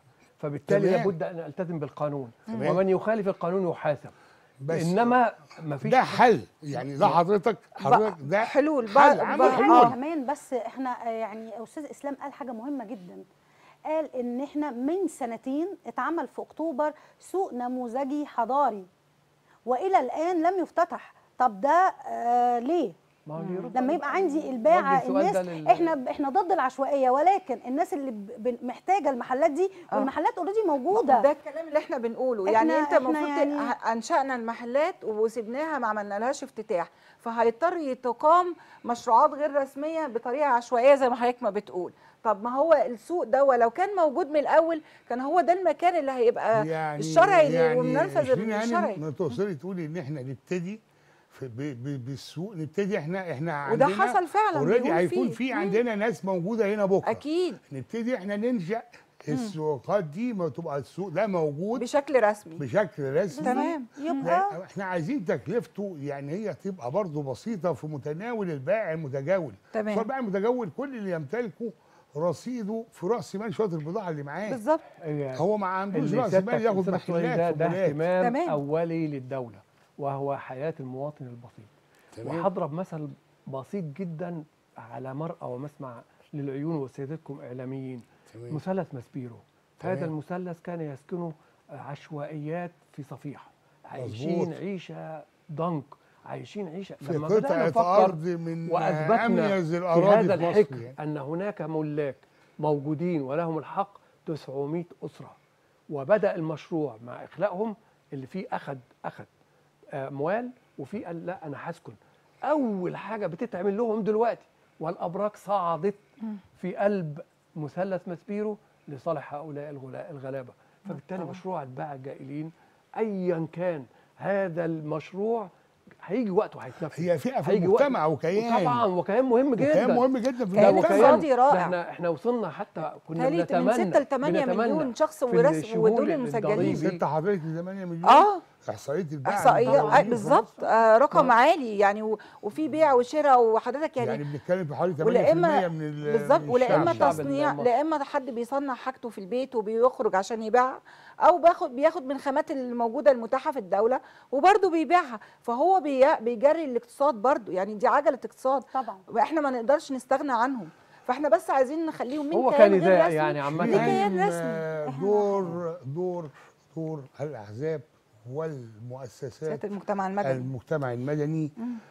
فبالتالي تمام. لابد ان التزم بالقانون تمام. ومن يخالف القانون يحاسب بس انما ما فيش ده حل يعني ده حضرتك حضرتك ده حلول حل بقى- عمل بقى- حلول كمان بس احنا آه، يعني استاذ اسلام قال حاجه مهمه جدا قال ان احنا من سنتين اتعمل في اكتوبر سوق نموذجي حضاري والى الان لم يفتتح طب ده آه ليه ما هو يرد لما على- يبقى عندي وجه الباعه السؤال الناس ده لل- احنا احنا ضد العشوائيه ولكن الناس اللي ب- ب- محتاجه المحلات دي آه. والمحلات اوريدي موجوده ده الكلام اللي احنا بنقوله إحنا- يعني انت إحنا المفروض يعني- يعني انشانا المحلات وسبناها ما عملنالهاش افتتاح فهيضطر يتقام مشروعات غير رسميه بطريقه عشوائيه زي ما حضرتك ما بتقول طب ما هو السوق ده ولو كان موجود من الاول كان هو ده المكان اللي هيبقى يعني الشرعي يعني والمنفذ شيرين هانم الشرعي ما توصلي تقولي ان احنا نبتدي في ب- ب- بالسوق نبتدي احنا احنا وده عندنا حصل فعلا اوريدي بيقول هيكون فيه. في مم. عندنا ناس موجوده هنا بكره اكيد نبتدي احنا ننشا السوقات دي ما تبقى السوق ده موجود بشكل رسمي بشكل رسمي تمام يبقى لا، احنا عايزين تكلفته يعني هي تبقى برضه بسيطه في متناول البائع المتجول تمام. فالبائع المتجول كل اللي يمتلكه رصيده في راس مال شويه البضاعه اللي معاه بالظبط يعني هو ما عندوش اللي راس سيادتك مال ياخد سيادتك تقولي ده, محلات ده ومولات. اهتمام تمام. اولي للدوله وهو حياه المواطن البسيط تمام. وهضرب مثل بسيط جدا على مرأى ومسمع للعيون وسيادتكم اعلاميين تمام. مثلث ماسبيرو هذا تمام. المثلث كان يسكنه عشوائيات في صفيحه عايشين مظبوط. عيشه ضنك عايشين عيشه في لما بدأنا قطعه نفكر ارض من واثبتنا اميز في الاراضي هذا في مصر الحكر يعني. ان هناك ملاك موجودين ولهم الحق 900 اسره وبدا المشروع مع اخلاقهم اللي فيه اخذ اخذ اموال وفي قال لا انا هسكن اول حاجه بتتعمل لهم دلوقتي والابراج صعدت في قلب مثلث ماسبيرو لصالح هؤلاء الغلا- الغلابه فبالتالي مشروع اتباع الجائلين ايا كان هذا المشروع هيجي وقته هيتنفذ هي فئه في هيجي وقت- المجتمع وكيان طبعا وكيان مهم جدا وكيان مهم جدا في ده كيان المجتمع اقتصادي ده رائع. احنا احنا وصلنا حتى كنا تالي بنتمنى من 6 ل 8 بنتمنى مليون شخص في ورسم الشمول ودول المسجلين الضريبي. ست حضرتك 8 مليون اه احصائيه البيع احصائيه المتجولين آه، في بالظبط مصر. آه رقم عالي يعني و- وفي بيع وشراء وحضرتك يعني, يعني بنتكلم في حوالي 8% ولا اما من ال- بالظبط من ولا اما الشعب. الشعب تصنيع المصري. لا اما حد بيصنع حاجته في البيت وبيخرج عشان يبيعها او باخد بياخد من خامات الموجوده المتاحه في الدوله وبرده بيبيعها فهو بي- بيجري الاقتصاد برده يعني دي عجله اقتصاد طبعا احنا ما نقدرش نستغنى عنهم فاحنا بس عايزين نخليهم من هو كيان كان غير إذاعي رسمي يعني عامة. لكيان يعني رسمي آه، إحنا- دور دور دور الاحزاب والمؤسسات سياده المجتمع المدني المجتمع المدني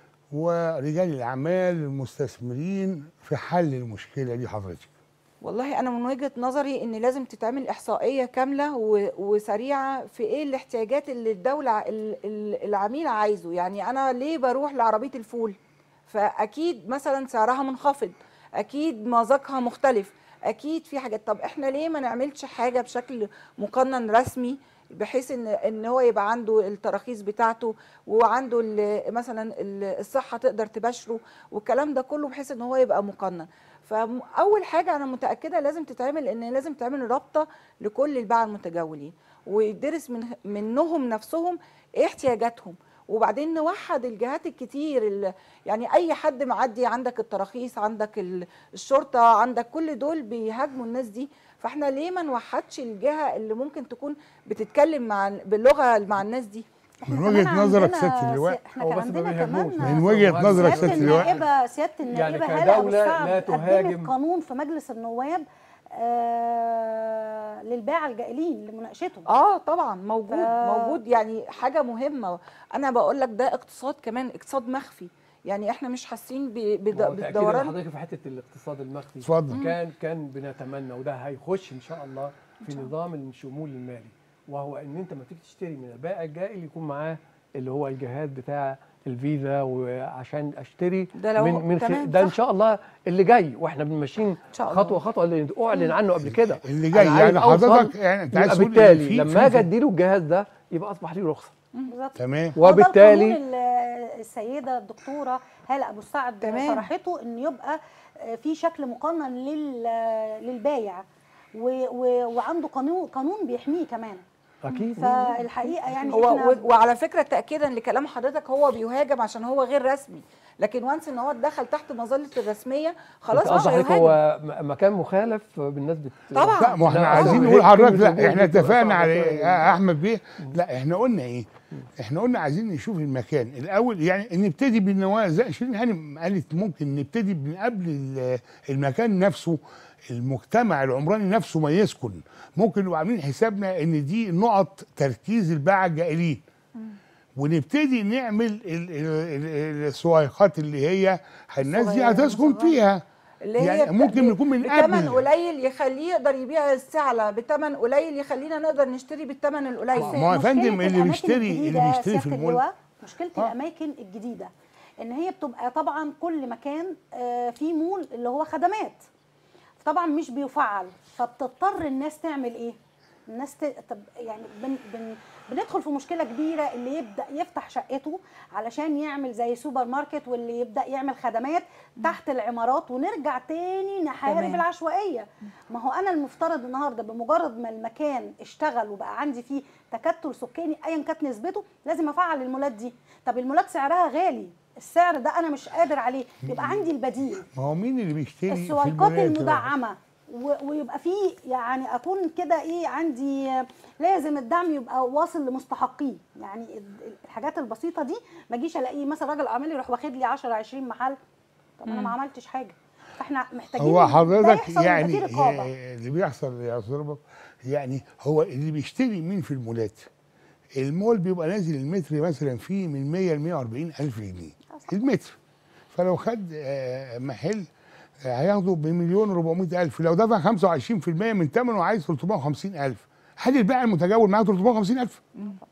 ورجال الاعمال المستثمرين في حل المشكله دي حضرتك والله انا من وجهه نظري ان لازم تتعمل احصائيه كامله و- وسريعه في ايه الاحتياجات اللي الدوله ال- ال- العميل عايزه يعني انا ليه بروح لعربيه الفول فاكيد مثلا سعرها منخفض اكيد مذاقها مختلف اكيد في حاجات طب احنا ليه ما نعملش حاجه بشكل مقنن رسمي بحيث ان ان هو يبقى عنده التراخيص بتاعته وعنده ال- مثلا ال- الصحه تقدر تباشره والكلام ده كله بحيث ان هو يبقى مقنن فاول حاجه انا متاكده لازم تتعمل ان لازم تعمل رابطه لكل الباعة المتجولين ويدرس من منهم نفسهم ايه احتياجاتهم وبعدين نوحد الجهات الكتير ال- يعني اي حد معدي عندك التراخيص عندك ال- الشرطه عندك كل دول بيهاجموا الناس دي فاحنا ليه ما نوحدش الجهه اللي ممكن تكون بتتكلم مع باللغه مع الناس دي إحنا من كمان وجهة نظرك عندنا سيادة اللواء. سي- احنا هو كان بس ما عندنا بيهاجموش. كمان من وجهة نظرك سياده سيادة اللواء النائبه سياده النائبه يعني هاله ابو كدولة السعد لا قدمت تهاجم. قانون في مجلس النواب آه للباعة الجائلين لمناقشته اه طبعا موجود ف- موجود يعني حاجه مهمه انا بقول لك ده اقتصاد كمان اقتصاد مخفي يعني احنا مش حاسين ب- بد- هو تأكيد بالدوران حضرتك في حته الاقتصاد المخفي اتفضل. كان كان بنتمنى وده هيخش ان شاء الله في نظام الشمول المالي وهو ان انت ما تيجي تشتري من البائع الجائل يكون معاه اللي هو الجهاز بتاع الفيزا وعشان اشتري ده لو- من من خ- تمام، ده ان صح. شاء الله اللي جاي واحنا ماشيين شاء الله. خطوه خطوه اللي اعلن عنه قبل كده اللي جاي أنا عايز يعني أوصل حضرتك يعني انت عايز يبقى تقول إن بالتالي في- لما في- اجي اديله الجهاز ده يبقى اصبح لي رخصه بالظبط تمام هو ده وبالتالي القانون اللي السيده الدكتوره هاله ابو السعد تمام. طرحته ان يبقى آه، في شكل مقنن لل- للبايع و- و- وعنده قانون قانون بيحميه كمان اكيد فالحقيقه يعني هو احنا و- وعلى فكره تاكيدا لكلام حضرتك هو بيهاجم عشان هو غير رسمي لكن وانس ان هو دخل تحت مظله الرسميه خلاص أنت مش قصدك هيهاجم هو م- مكان مخالف بالنسبه طبعاً. لا ما احنا لا، عايزين أصلاً نقول هي حضرتك كلمة لا احنا الوجود بتبقى اتفقنا صعبة على شوية. ايه يا احمد بيه لا احنا قلنا ايه احنا قلنا عايزين نشوف المكان الاول يعني نبتدي بالنواة زي شيرين هانم قالت ممكن نبتدي من قبل ال- المكان نفسه المجتمع العمراني نفسه ما يسكن ممكن نبقى عاملين حسابنا ان دي نقط تركيز الباعة الجائلين ونبتدي نعمل ال- ال- ال- السويقات اللي هي الناس دي صغيرة هتسكن مصغرة. فيها اللي هي يعني بت- ممكن ب- نكون من بتمن قبل قليل يخليه يقدر يبيع السعلة بتمن قليل يخلينا نقدر نشتري بالتمن القليل ما هو يا مشكلة فندم اللي الأماكن بيشتري- اللي الجديدة بيشتري في سيادة المول- اللواء، مشكله آه. الاماكن الجديده ان هي بتبقى طبعا كل مكان آه، فيه مول اللي هو خدمات طبعا مش بيفعل فبتضطر الناس تعمل ايه الناس ت... طب يعني بن... بن... بندخل في مشكله كبيره اللي يبدا يفتح شقته علشان يعمل زي سوبر ماركت واللي يبدا يعمل خدمات تحت العمارات ونرجع تاني نحارب تمام. العشوائيه ما هو انا المفترض النهارده بمجرد ما المكان اشتغل وبقى عندي فيه تكتل سكاني ايا كانت نسبته لازم افعل المولات دي طب المولات سعرها غالي السعر ده انا مش قادر عليه يبقى عندي البديل ما هو مين اللي بيشتري في السويقات المولات بقى؟ المدعمه و- ويبقى فيه يعني اكون كده ايه عندي لازم الدعم يبقى واصل لمستحقيه يعني ال- الحاجات البسيطه دي ما اجيش الاقي مثلا راجل اعمال يروح واخد لي 10 20 محل طب انا ما عملتش حاجه فاحنا محتاجين هو ده حضرتك يحصل ويبقى يعني فيه رقابه آه، اللي بيحصل يا استاذ ربط يعني هو اللي بيشتري مين في المولات المول بيبقى نازل المتر مثلا فيه من 100 ل 140 الف جنيه المتر فلو خد آه، محل آه، هياخده بمليون 400 الف لو دفع 25% من ثمنه عايز 350 الف هل البائع المتجول معاه 350 الف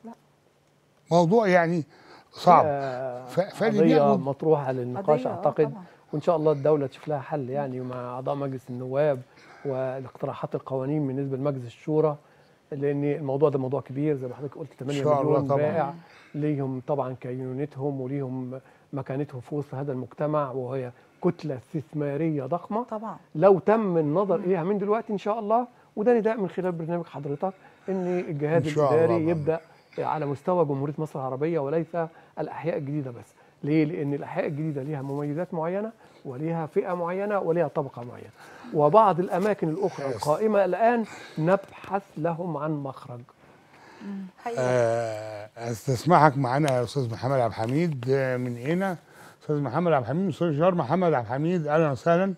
موضوع يعني صعب آه، ف- فاللي قضيه بياخد- مطروحه للنقاش قضية، آه، اعتقد طبعاً. وان شاء الله الدوله تشوف لها حل يعني مع اعضاء مجلس النواب والاقتراحات القوانين بالنسبه لمجلس الشورى لان الموضوع ده موضوع كبير زي ما حضرتك قلت 8 شاء الله مليون طبعاً. بائع ليهم طبعا كينونتهم وليهم مكانتهم في وسط هذا المجتمع وهي كتله استثماريه ضخمه طبعا لو تم النظر اليها من دلوقتي ان شاء الله وده نداء من خلال برنامج حضرتك ان الجهاز إن شاء الله الاداري طبعاً. يبدا على مستوى جمهوريه مصر العربيه وليس الاحياء الجديده بس ليه لان الاحياء الجديده ليها مميزات معينه وليها فئه معينه وليها طبقه معينه وبعض الاماكن الاخرى القائمه الان نبحث لهم عن مخرج حقيقة. آه، استسمحك معانا يا استاذ محمد عبد الحميد آه، من هنا استاذ محمد عبد الحميد استاذ جار محمد عبد الحميد اهلا وسهلا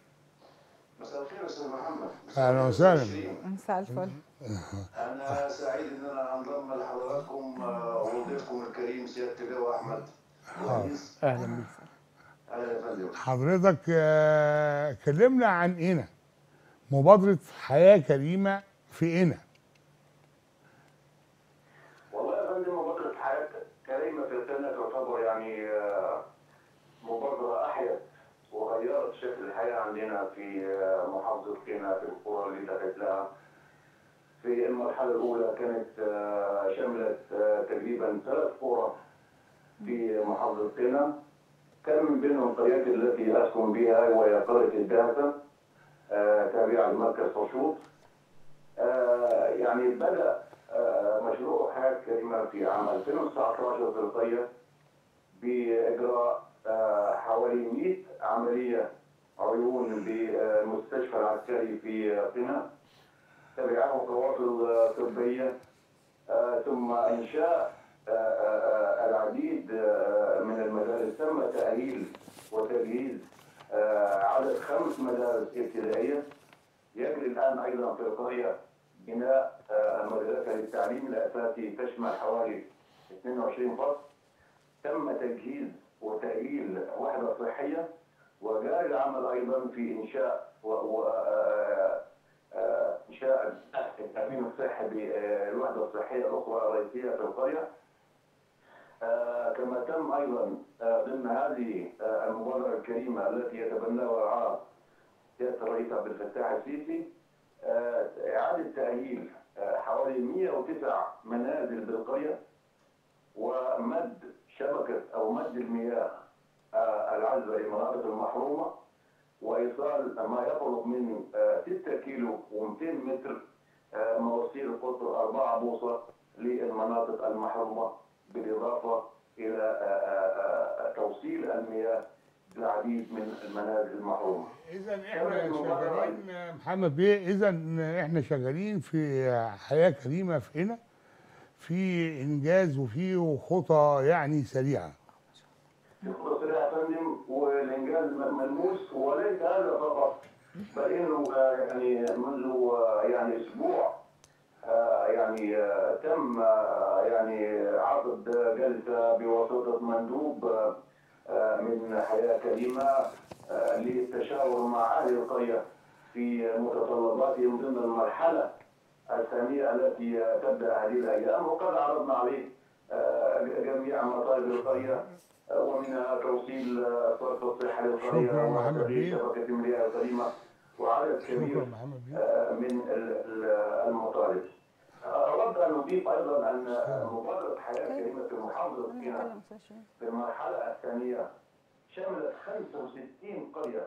مساء الخير استاذ محمد اهلا وسهلا مساء الفل انا سعيد ان انا انضم لحضراتكم آه، وضيفكم الكريم سياده اللواء احمد ونيس. اهلا بك اهلا يا فندم حضرتك آه، كلمنا عن هنا مبادره حياه كريمه في هنا والله يا فندم مبادره حياه كريمه في السنه تعتبر يعني آه، مبادره احيت وغيرت شكل الحياه عندنا في آه، محافظه قنا في القرى اللي دخلت لها في المرحله الاولى كانت آه، شملت آه، تقريبا ثلاث قرى في محافظه قنا كان من بينهم قريتي التي اسكن بها وهي قريه الدهسه آه، تابعه لمركز رشوط آه، يعني بدا آه، مشروع حياه كريمه في عام 2019 في القريه باجراء آه، حوالي 100 عمليه عيون بالمستشفى العسكري في قنا تبعه قوافل طبيه آه، ثم انشاء آه، آه، آه، العديد آه، من المدارس تم تاهيل وتجهيز آه، عدد خمس مدارس ابتدائيه يجري الان ايضا في القريه بناء آه، المدرسه للتعليم الاساسي تشمل حوالي 22 فصل تم تجهيز وتأهيل وحدة صحية وجاري العمل أيضا في إنشاء و... و... آه، آه، إنشاء التأمين الصحي بالوحدة الصحية الأخرى الرئيسية في القرية آه، كما تم أيضا آه، ضمن هذه آه، المبادرة الكريمة التي يتبناها ورعاها سيادة الرئيس عبد الفتاح السيسي آه، إعادة تأهيل آه، حوالي 109 منازل بالقرية ومد شبكة أو مد المياه آه، العذبة للمناطق المحرومة وإيصال ما يقرب من آه، 6 كيلو و200 متر آه، مواسير القطر 4 بوصة للمناطق المحرومة بالإضافة إلى آه، آه، آه، توصيل المياه للعديد من المنازل المحرومة اذا احنا شغالين محمد بيه اذا احنا شغالين في حياه كريمه في هنا في انجاز وفي خطى يعني سريعه يخلص يا فندم والانجاز م- ملموس وليس هذا فقط بل انه آه، يعني منذ آه، يعني اسبوع آه، يعني آه، تم آه، يعني عقد جلسه بواسطه مندوب آه، آه، من حياه كريمه آه، للتشاور مع اهل القريه في متطلباتهم ضمن المرحله الثانيه التي آه، تبدا هذه الايام وقد عرضنا عليه آه، جميع مطالب القريه آه، ومنها توصيل آه، صرف الصحه للقريه شكراً محمد وتغيير بيه. شبكه المياه الكريمه وعدد شكرا كبير محمد بيه آه، من ال- ال- المطالب. أود أن أضيف أيضا أن مبادرة حياة كريمة في محافظة انا سيناء هتكلم في شوية. في المرحلة الثانية شملت 65 قرية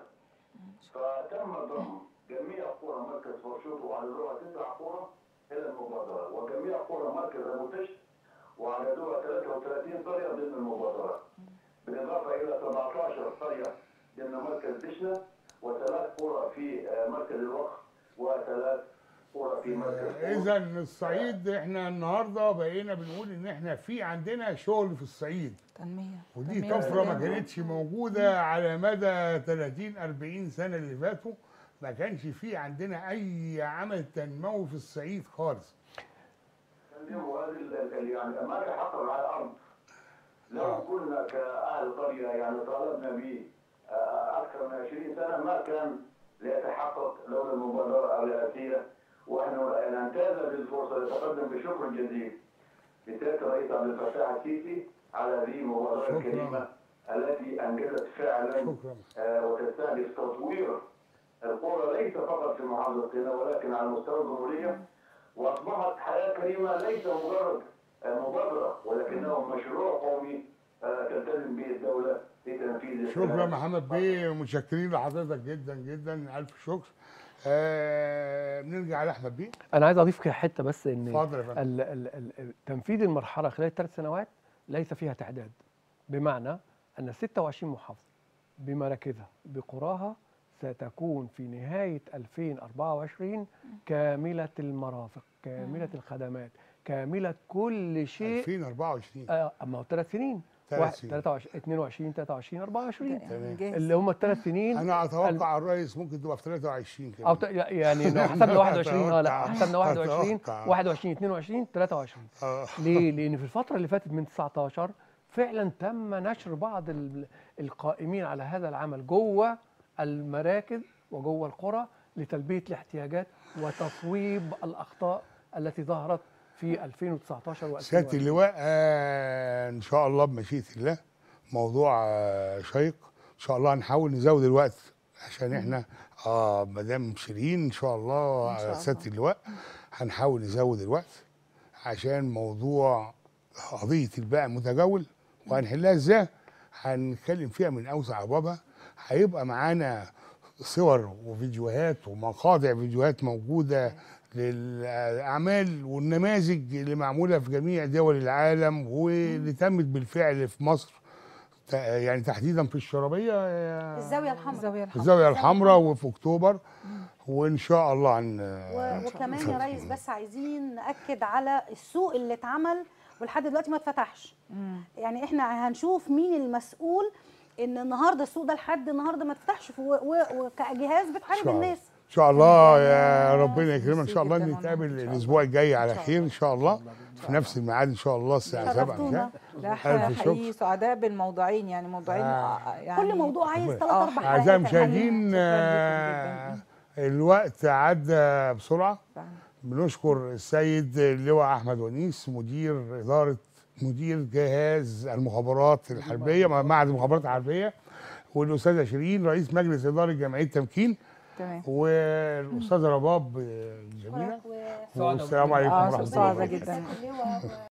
فتم ضم جميع قرى مركز فرشوط وعددها تسع قرى إلى المبادرة وجميع قرى مركز أبو تشت وعددها 33 قرية ضمن المبادرة بالإضافة إلى 17 قرية ضمن مركز دشنة وثلاث قرى في آه، مركز الوقف وثلاث قرى في مركز قرى. اذا الصعيد احنا النهارده بقينا بنقول ان احنا في عندنا شغل في الصعيد تنميه ودي تنمية طفره ما وسلام. كانتش موجوده على مدى 30 40 سنه اللي فاتوا ما كانش في عندنا اي عمل تنموي في الصعيد خالص تنظيم وهذه ال- ال- يعني ما يحقق على الارض لو آه. كنا كاهل قريه يعني طالبنا به آه، اكثر من 20 سنه ما كان ليتحقق لولا المبادره الرئاسيه ونحن ننتهز هذه الفرصه لنتقدم بشكر جزيل لسياده الرئيس عبد الفتاح السيسي على هذه المبادره شكراً. الكريمه التي انجزت فعلا شكرا آه، وتستهدف تطوير القرى ليس فقط في محافظة سيناء ولكن على مستوى الجمهورية وأصبحت حياة كريمة ليس مجرد آه، مبادرة ولكنه مشروع قومي آه، تلتزم به الدولة لتنفيذ شكرا السلام. محمد بيه ومتشكرين لحضرتك جدا جدا الف شكر آه بنرجع لاحمد بيه انا عايز اضيف كده حته بس ان اتفضل يا فندم ال- ال- ال- ال- تنفيذ المرحله خلال الثلاث سنوات ليس فيها تعداد بمعنى ان 26 محافظه بمراكزها بقراها ستكون في نهايه 2024 كامله المرافق كامله الخدمات كامله كل شيء 2024 آه، اما هو ثلاث سنين ثلاث واحد- سنين. 23 22 23 24 ده تمام. إنجاز. اللي هم الثلاث سنين انا اتوقع الرئيس ممكن تبقى في 23 كده او ت- يعني لو حسبنا 21 اه لا أتوقع. حسبنا 21 أتوقع. 21 22 23 آه. ليه؟ لأن في الفترة اللي فاتت من 19 فعلا تم نشر بعض ال- القائمين على هذا العمل جوه المراكز وجوه القرى لتلبية الاحتياجات وتصويب الأخطاء التي ظهرت في 2019 و سياده اللواء آه ان شاء الله بمشيئه الله موضوع آه شيق ان شاء الله هنحاول نزود الوقت عشان احنا اه مدام شيرين ان شاء الله إن شاء آه، الله. سياده اللواء هنحاول نزود الوقت عشان موضوع قضيه البيع المتجول وهنحلها ازاي هنتكلم فيها من اوسع ابوابها هيبقى معانا صور وفيديوهات ومقاطع فيديوهات موجوده للاعمال والنماذج اللي معموله في جميع دول العالم واللي تمت بالفعل في مصر ت- يعني تحديدا في الشرابيه آه، الزاويه الحمراء الزاويه في الحمراء الزاويه الحمراء وفي اكتوبر وان شاء الله عن و- وكمان يا ريس بس عايزين ناكد على السوق اللي اتعمل ولحد دلوقتي ما اتفتحش يعني احنا هنشوف مين المسؤول ان النهارده السوق ده لحد النهارده ما اتفتحش و- و- وكجهاز إن بتحارب شاء الله. الناس ان شاء الله يا يعني ربنا يكرمك ان ميرسي شاء الله جداً نتقابل والله. إن شاء الله. الاسبوع الجاي على إن شاء خير ان الله. شاء الله في نفس الميعاد ان شاء الله الساعه 7 شرفتونا. لا احنا ألف شكر. حقيقي سعداء بالموضوعين يعني موضوعين آه. آه، يعني كل موضوع عايز ثلاث آه، اربع اعزائي حلقات المشاهدين شكراً آه، جداً الوقت عدى بسرعه فعلاً. بنشكر السيد اللواء احمد ونيس مدير اداره مدير جهاز المخابرات الحربيه معهد المخابرات الحربيه والاستاذه شيرين رئيس مجلس اداره جمعيه تمكين تمام والاستاذه رباب آه، جميله و- والسلام عليكم آه، ورحمه الله سعداء وبركاته جداً. اللواء و-